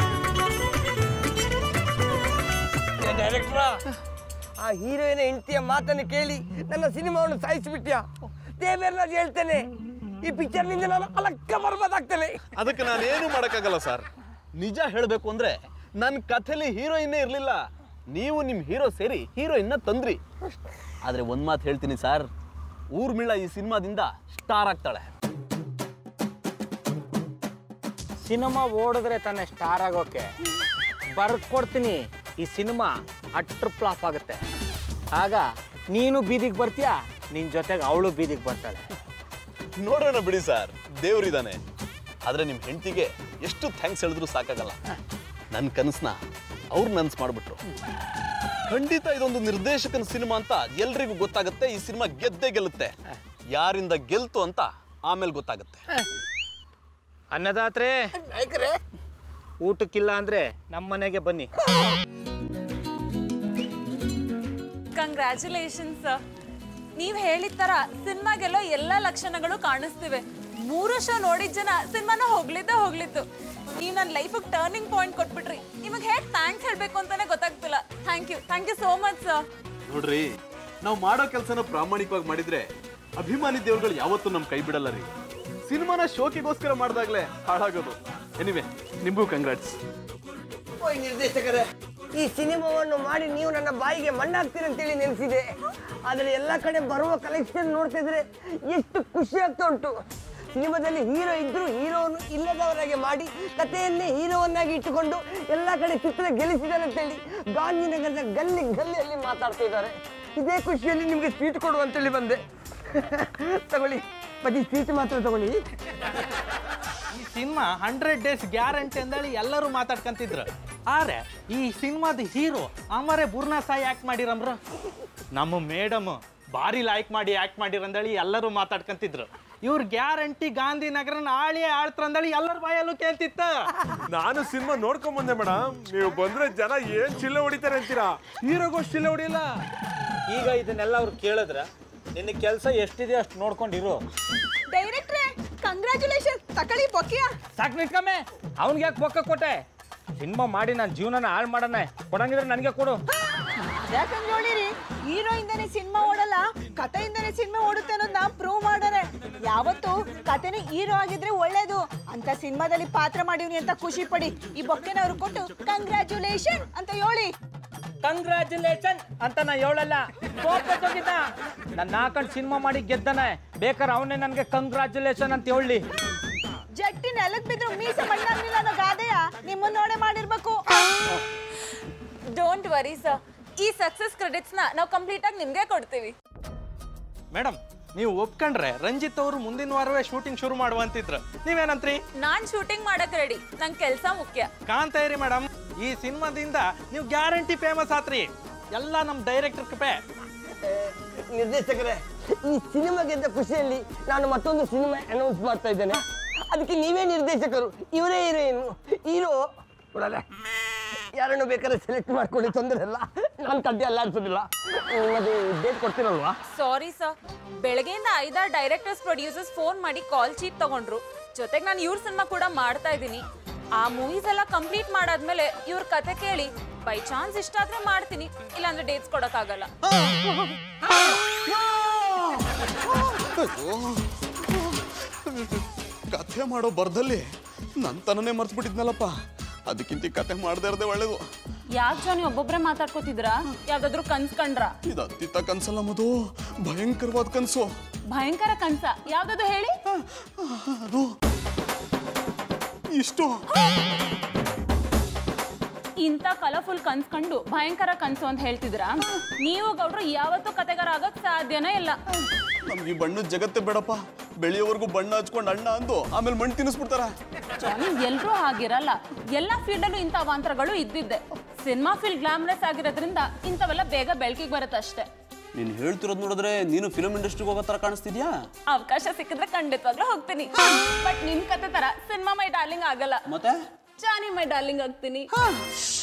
ಡೈರೆಕ್ಟ್ರ ಆ ಹೀರೋಯಿನ ಹೆಂಡತಿಯ ಮಾತನ್ನು ಕೇಳಿ ನನ್ನ ಸಿನಿಮಾವನ್ನು ಸಾಯಿಸಿಬಿಟ್ಟ್ಯಾ ದೇವೇರ್ನಾಜ್ ಹೇಳ್ತೇನೆ ಈ ಪಿಕ್ಚರ್ನಿಂದ ನಾನು ಅಲಕ್ಕ ಬರ್ಬೋದಾಗ್ತೇನೆ ಅದಕ್ಕೆ ನಾನೇನು ಮಾಡೋಕ್ಕಾಗಲ್ಲ ಸರ್ ನಿಜ ಹೇಳಬೇಕು ಅಂದ್ರೆ ನನ್ನ ಕಥೆಲಿ ಹೀರೋಯಿನ್ನೇ ಇರಲಿಲ್ಲ ನೀವು ನಿಮ್ಮ ಹೀರೋ ಸೇರಿ ಹೀರೋಯಿನ್ನ ತಂದ್ರಿ ಆದರೆ ಒಂದು ಮಾತು ಹೇಳ್ತೀನಿ ಸರ್ ಊರ್ಮಿಳ ಈ ಸಿನಿಮಾದಿಂದ ಸ್ಟಾರ್ ಆಗ್ತಾಳೆ ಸಿನಿಮಾ ಓಡಿದ್ರೆ ತಾನೇ ಸ್ಟಾರ್ ಆಗೋಕೆ ಬರ್ಕೊಡ್ತೀನಿ ಈ ಸಿನಿಮಾ ಅಟ್ರ್ ಫ್ಲಾಪ್ ಆಗುತ್ತೆ ಆಗ ನೀನು ಬೀದಿಗೆ ಬರ್ತೀಯ ನಿನ್ ಜೊತೆಗೆ ಅವಳು ಬೀದಿಗೆ ಬರ್ತಾಳೆ ನೋಡೋಣ ಬಿಡಿ ಸರ್ ದೇವ್ರಿದಾನೆ ಆದರೆ ನಿಮ್ಮ ಹೆಂಡತಿಗೆ ಎಷ್ಟು ಥ್ಯಾಂಕ್ಸ್ ಹೇಳಿದ್ರು ಸಾಕಾಗಲ್ಲ ನನ್ನ ಕನಸನ್ನ ಅವ್ರು ನನ್ಸ್ ಮಾಡಿಬಿಟ್ರು ಖಂಡಿತ ಇದೊಂದು ನಿರ್ದೇಶಕನ ಸಿನಿಮಾ ಅಂತ ಎಲ್ರಿಗೂ ಗೊತ್ತಾಗುತ್ತೆ ಈ ಸಿನಿಮಾ ಗೆದ್ದೇ ಗೆಲ್ಲುತ್ತೆ ಯಾರಿಂದ ಗೆಲ್ತು ಅಂತ ಆಮೇಲೆ ಗೊತ್ತಾಗುತ್ತೆ ಅನ್ನದಾತ್ರೆ ಊಟಕ್ಕಿಲ್ಲ ಅಂದ್ರೆ ನಮ್ಮ ಮನೆಗೆ ಬನ್ನಿ ಕಂಗ್ರ್ಯಾಚುಲೇಷನ್ಸ್ ನೀವು ಹೇಳಿದ ಥರ ಸಿನಿಮಾಗೆಲ್ಲೋ ಎಲ್ಲ ಲಕ್ಷಣಗಳು ಕಾಣಿಸ್ತಿವೆ ಮೂರು ಶೋ ನೋಡಿದ ಜನ ಸಿನಿಮಾನ ಹೋಗ್ಲಿದ್ದೇ ಹೋಗ್ಲಿತ್ತು ನೀವು ನನ್ನ ಲೈಫಿಗೆ ಟರ್ನಿಂಗ್ ಪಾಯಿಂಟ್ ಕೊಟ್ಬಿಟ್ರಿ ನಿಮಗೆ ಹೇಗೆ ಥ್ಯಾಂಕ್ಸ್ ಹೇಳಬೇಕು ಅಂತಾನೆ ಗೊತ್ತಾಗ್ತಿಲ್ಲ thank you thank you so much sir ನೋಡ್ರಿ ನಾವು ಮಾಡೋ ಕೆಲಸನ ಪ್ರಾಮಾಣಿಕವಾಗಿ ಮಾಡಿದ್ರೆ ಅಭಿಮಾನಿ ದೇವ್ರುಗಳು ಯಾವತ್ತೂ ನಮ್ ಕೈ ಬಿಡಲ್ಲ ರೀ ಸಿನಿಮಾನ ಶೋಕಿಗೋಸ್ಕರ ಮಾಡಿದಾಗ್ಲೇ ಹಾಳಾಗೋದು ಎನಿವೆ ನಿಮಗೂ ಕಂಗ್ರಾಟ್ಸ್ ಓಯ್ ನಿರ್ದೇಶಕರೇ ಈ ಸಿನಿಮಾವನ್ನು ಮಾಡಿ ನೀವು ನನ್ನ ಬಾಯಿಗೆ ಮಣ್ಣಾಗ್ತೀರಿ ಅಂತೇಳಿ ನೆನೆಸಿದೆ ಆದರೆ ಎಲ್ಲ ಕಡೆ ಬರುವ ಕಲೆಕ್ಷನ್ ನೋಡ್ತಾ ಇದ್ರೆ ಎಷ್ಟು ಖುಷಿ ಆಗ್ತಾ ಉಂಟು ಸಿನಿಮಾದಲ್ಲಿ ಹೀರೋ ಇದ್ರು ಹೀರೋನು ಇಲ್ಲದವರಾಗೆ ಮಾಡಿ ಕಥೆಯನ್ನೇ ಹೀರೋವನ್ನಾಗಿ ಇಟ್ಟುಕೊಂಡು ಎಲ್ಲ ಕಡೆ ಚಿತ್ರ ಗೆಲ್ಲಿಸಿದ್ದಾರೆ ಅಂತೇಳಿ ಗಾಂಧಿನಗರದ ಗಲ್ಲಿ ಗಲ್ಲಿಯಲ್ಲಿ ಮಾತಾಡ್ತಾ ಇದ್ದಾರೆ ಇದೇ ಖುಷಿಯಲ್ಲಿ ನಿಮಗೆ ಸ್ವೀಟ್ ಕೊಡು ಅಂತೇಳಿ ಬಂದೆ ತಗೊಳ್ಳಿ ಬರೀ ಸ್ವೀಟ್ ಮಾತ್ರ ತಗೊಳ್ಳಿ ಈ ಸಿನಿಮಾ ಹಂಡ್ರೆಡ್ ಡೇಸ್ ಗ್ಯಾರಂಟಿ ಅಂದೇಳಿ ಎಲ್ಲರೂ ಮಾತಾಡ್ಕಂತಿದ್ರು ಆದ್ರೆ ಈ ಸಿನಿಮಾದ ಹೀರೋ ಅಮರೇ ಬುರ್ನಾ ಸಾಯಿ ಆಕ್ಟ್ ಮಾಡಿರಮ್ರ ನಮ್ಮ ಮೇಡಮ್ ಭಾರಿ ಲೈಕ್ ಮಾಡಿ ಆಕ್ಟ್ ಮಾಡಿರಂದೇಳಿ ಎಲ್ಲರೂ ಮಾತಾಡ್ಕಂತಿದ್ರು ಇವ್ರ ಗ್ಯಾರಂಟಿ ಗಾಂಧಿನಗರನ ಆಳಿ ಆಳ್ತಾರಂದೇಳಿ ಎಲ್ಲರ ಬಾಯಲ್ಲೂ ಕೇಳ್ತಿತ್ತ ನಾನು ಸಿನಿಮಾ ನೋಡ್ಕೊಂಡ್ ಬಂದೆ ಮೇಡಮ್ ನೀವು ಬಂದ್ರೆ ಜನ ಏನ್ ಚಿಲ್ಲ ಹೊಡಿತಾರೆ ಅಂತೀರಾ ಹೀರೋಗೋಷ್ಟು ಚಿಲ್ಲ ಹೊಡಿಯಲ್ಲ ಈಗ ಇದನ್ನೆಲ್ಲ ಅವ್ರು ಕೇಳಿದ್ರ ನಿನ್ನ ಕೆಲಸ ಎಷ್ಟಿದೆ ಅಷ್ಟು ನೋಡ್ಕೊಂಡಿರು ಡೈರೆಕ್ಟ್ರೆ ಕಂಗ್ರ್ಯಾಚುಲೇಷನ್ ತಕಳಿ ಬೊಕ್ಕಿಯ ಸಾಕು ನಿಟ್ಕಮ್ಮೆ ಅವ್ನಿಗೆ ಯಾಕೆ ಬೊಕ್ಕ ಕೊಟ್ಟೆ ಸಿನಿಮಾ ಮಾಡಿ ನನ್ನ ಜೀವನನ ಹಾಳು ಮಾಡೋಣ ಕೊಡಂಗಿದ್ರೆ ನನಗೆ ಕೊಡು ಯಾಕಂದ್ರೆ ನೋಡಿರಿ ಹೀರೋ ಇಂದನೇ ಸಿನಿಮಾ ಓಡಲ್ಲ ಕಥೆಯಿಂದನೇ ಸಿನಿಮಾ ಓಡುತ್ತೆ ಅನ್ನೋದನ್ನ ಪ್ರೂವ್ ಮಾಡಾರೆ ಯಾವತ್ತು ಕಥೆನೇ ಹೀರೋ ಆಗಿದ್ರೆ ಒಳ್ಳೇದು ಅಂತ ಸಿನಿಮಾದಲ್ಲಿ ಪಾತ್ರ ಮಾಡಿವ್ನಿ ಅಂತ ಖುಷಿ ಪಡಿ ಈ ಬೊಕ್ಕೆನ ಅವ್ರು ಕೊಟ್ಟು ಕಂಗ್ರ್ಯಾಚುಲೇಷನ್ ಅಂತ ಹೇಳಿ ಕಂಗ್ರ್ಯಾಚುಲೇಷನ್ ಅಂತ ನಾ ಹೇಳಲ್ಲ ಹೋಗಿದ್ದ ನನ್ನ ನಾಲ್ಕಂಡು ಸಿನಿಮಾ ಮಾಡಿ ಗೆದ್ದನೆ ಬೇಕಾದ್ರೆ ಅವನೇ ನನಗೆ ಕಂಗ್ರ್ಯಾಚುಲೇಷನ್ ಅಂತ ಹೇಳಿ ಜಟ್ಟಿ ನೆಲಕ್ ಬಿದ್ರು ಮೀಸ ಮಣ್ಣಾಗ್ಲಿಲ್ಲ ಅನ್ನೋ ಗಾದೆಯ ನಿಮ್ಮನ್ನ ನೋಡೆ ಮಾಡಿರ್ಬೇಕು ಡೋಂಟ್ ವರಿ ಸರ್ ಈ ಸಕ್ಸಸ್ ಕ್ರೆಡಿಟ್ಸ್ನ ನಾವು ಕಂಪ್ಲೀಟ್ ಆಗಿ ನಿಮ್ಗೆ ಕೊಡ್ತೀವಿ ಮೇಡಮ್ ನೀವು ಒಪ್ಕೊಂಡ್ರೆ ರಂಜಿತ್ ಅವರು ಮುಂದಿನ ವಾರವೇ ಶೂಟಿಂಗ್ ಶುರು ಮಾಡುವಂತಿದ್ರು ನೀವೇನಂತ್ರಿ ನಾನ್ ಶೂಟಿಂಗ್ ಮಾಡಕ್ ರೆಡಿ ನಂಗೆ ಕೆಲಸ ಮುಖ್ಯ ಕಾಣ್ತಾ ಇರಿ ಮೇಡಮ್ ಈ ಸಿನಿಮಾದಿಂದ ನೀವು ಗ್ಯಾರಂಟಿ ಫೇಮಸ್ ಆತ್ರಿ ಎಲ್ಲ ನಮ್ಮ ಡೈರೆಕ್ಟರ್ ಕೃಪೆ ನಿರ್ದೇಶಕರೇ ಈ ಸಿನಿಮಾ ಗೆದ್ದ ಖುಷಿಯಲ್ಲಿ ನಾನು ಮತ್ತೊಂದು ಸಿನಿಮಾ ಅನೌನ್ಸ್ ಮಾಡ್ತಾ ಇದ್ದೇನೆ ಅದಕ್ಕೆ ನೀವೇ ನಿರ್ದೇಶಕರು ಇವರೇ ಹೀರೋಯಿನ್ ಹೀರೋ ನೋಡಲ್ಲ ಯಾರನ್ನು ಬೇಕಾದ್ರೆ ಸೆಲೆಕ್ಟ್ ಮಾಡ್ಕೊಳ್ಳಿ ತೊಂದರೆ ಇಲ್ಲ ನಾನು ಕಡ್ಡಿ ಅಲ್ಲಾಡ್ಸೋದಿಲ್ಲ ಅದು ಡೇಟ್ ಕೊಡ್ತೀರಲ್ವಾ ಸಾರಿ ಸರ್ ಬೆಳಗ್ಗೆಯಿಂದ ಐದಾರು ಡೈರೆಕ್ಟರ್ಸ್ ಪ್ರೊಡ್ಯೂಸರ್ಸ್ ಫೋನ್ ಮಾಡಿ ಕಾಲ್ ಚೀಟ್ ತಗೊಂಡ್ರು ಜೊತೆಗೆ ನಾನು ಇವ್ರ ಸಿನಿಮಾ ಕೂಡ ಮಾಡ್ತಾ ಇದ್ದೀನಿ ಆ ಮೂವೀಸ್ ಎಲ್ಲ ಕಂಪ್ಲೀಟ್ ಮಾಡಾದ್ಮೇಲೆ ಇವ್ರ ಕತೆ ಕೇಳಿ ಬೈ ಚಾನ್ಸ್ ಇಷ್ಟ ಆದ್ರೆ ಮಾಡ್ತೀನಿ ಇಲ್ಲಾಂದ್ರೆ ಡೇಟ್ಸ್ ಕೊಡಕ್ಕಾಗಲ್ಲ ಕಥೆ ಮಾಡೋ ಬರ್ದಲ್ಲಿ ನನ್ನ ತನನೇ ಮರ್ತು ಬಿಟ್ಟಿದ್ನಲ್ಲಪ್ಪ ಅದಕ್ಕಿಂತ ಕತೆ ಮಾಡದೇ ಇರೋದೇ ಒಳ್ಳೇದು ಯಾಕೆ ಜೋನಿ ಒಬ್ಬೊಬ್ರೆ ಮಾತಾಡ್ಕೋತಿದ್ರಾ ಯಾವ್ದಾದ್ರು ಕನ್ಸ್ ಕಂಡ್ರ ಇದು ಅತ್ತಿತ್ತ ಕನ್ಸಲ್ಲ ಮಧು ಭಯಂಕರವಾದ ಕನ್ಸು ಭಯಂಕರ ಕನ್ಸ ಯಾವ್ದಾದ್ರು ಹೇಳಿ ಅದು ಇಷ್ಟು ಇಂಥ ಕಲರ್ಫುಲ್ ಕನ್ಸ್ ಕಂಡು ಭಯಂಕರ ಕನ್ಸು ಅಂತ ಹೇಳ್ತಿದ್ರಾ ನೀವು ಗೌಡ್ರು ಯಾವತ್ತೂ ಕತೆಗಾರ ಆಗಕ್ ಸಾಧ್ಯನೇ ಇಲ್ಲ ನಮ್ಗೆ ಈ ಬಣ್ಣದ ಜಗತ್ತೇ ಬೇಡಪ್ಪ ಬೆಳೆಯೋವರೆಗೂ ಬಣ್ಣ ಹಚ್ಕೊಂಡು ಅಣ್ಣ ಅಂದು ಆಮೇಲೆ ಮಣ್ಣು ತಿನ್ನಿಸ್ಬಿಡ್ತಾರ ಜಾನಿ ಎಲ್ರೂ ಹಾಗಿರಲ್ಲ ಎಲ್ಲ ಫೀಲ್ಡಲ್ಲೂ ಇಂಥ ಅವಾಂತರಗಳು ಇದ್ದಿದ್ದೆ ಸಿನಿಮಾ ಫೀಲ್ಡ್ ಗ್ಲಾಮರಸ್ ಆಗಿರೋದ್ರಿಂದ ಇಂಥವೆಲ್ಲ ಬೇಗ ಬೆಳಕಿಗೆ ಬರುತ್ತೆ ಅಷ್ಟೇ ನೀನು ಹೇಳ್ತಿರೋದು ನೋಡಿದ್ರೆ ನೀನು ಫಿಲ್ಮ್ ಇಂಡಸ್ಟ್ರಿಗೆ ಹೋಗೋ ಥರ ಕಾಣಿಸ್ತಿದ್ಯಾ ಅವಕಾಶ ಸಿಕ್ಕಿದ್ರೆ ಖಂಡಿತವಾಗ್ಲೂ ಹೋಗ್ತೀನಿ ಬಟ್ ನಿಮ್ ಕತೆ ತರ ಸಿನಿಮಾ ಮೈ ಡಾರ್ಲಿಂಗ್ ಆಗಲ್ಲ ಮತ್ತೆ ಜಾನಿ ಮೈ ಡಾರ್ಲಿಂಗ್ ಆಗ್ತೀನಿ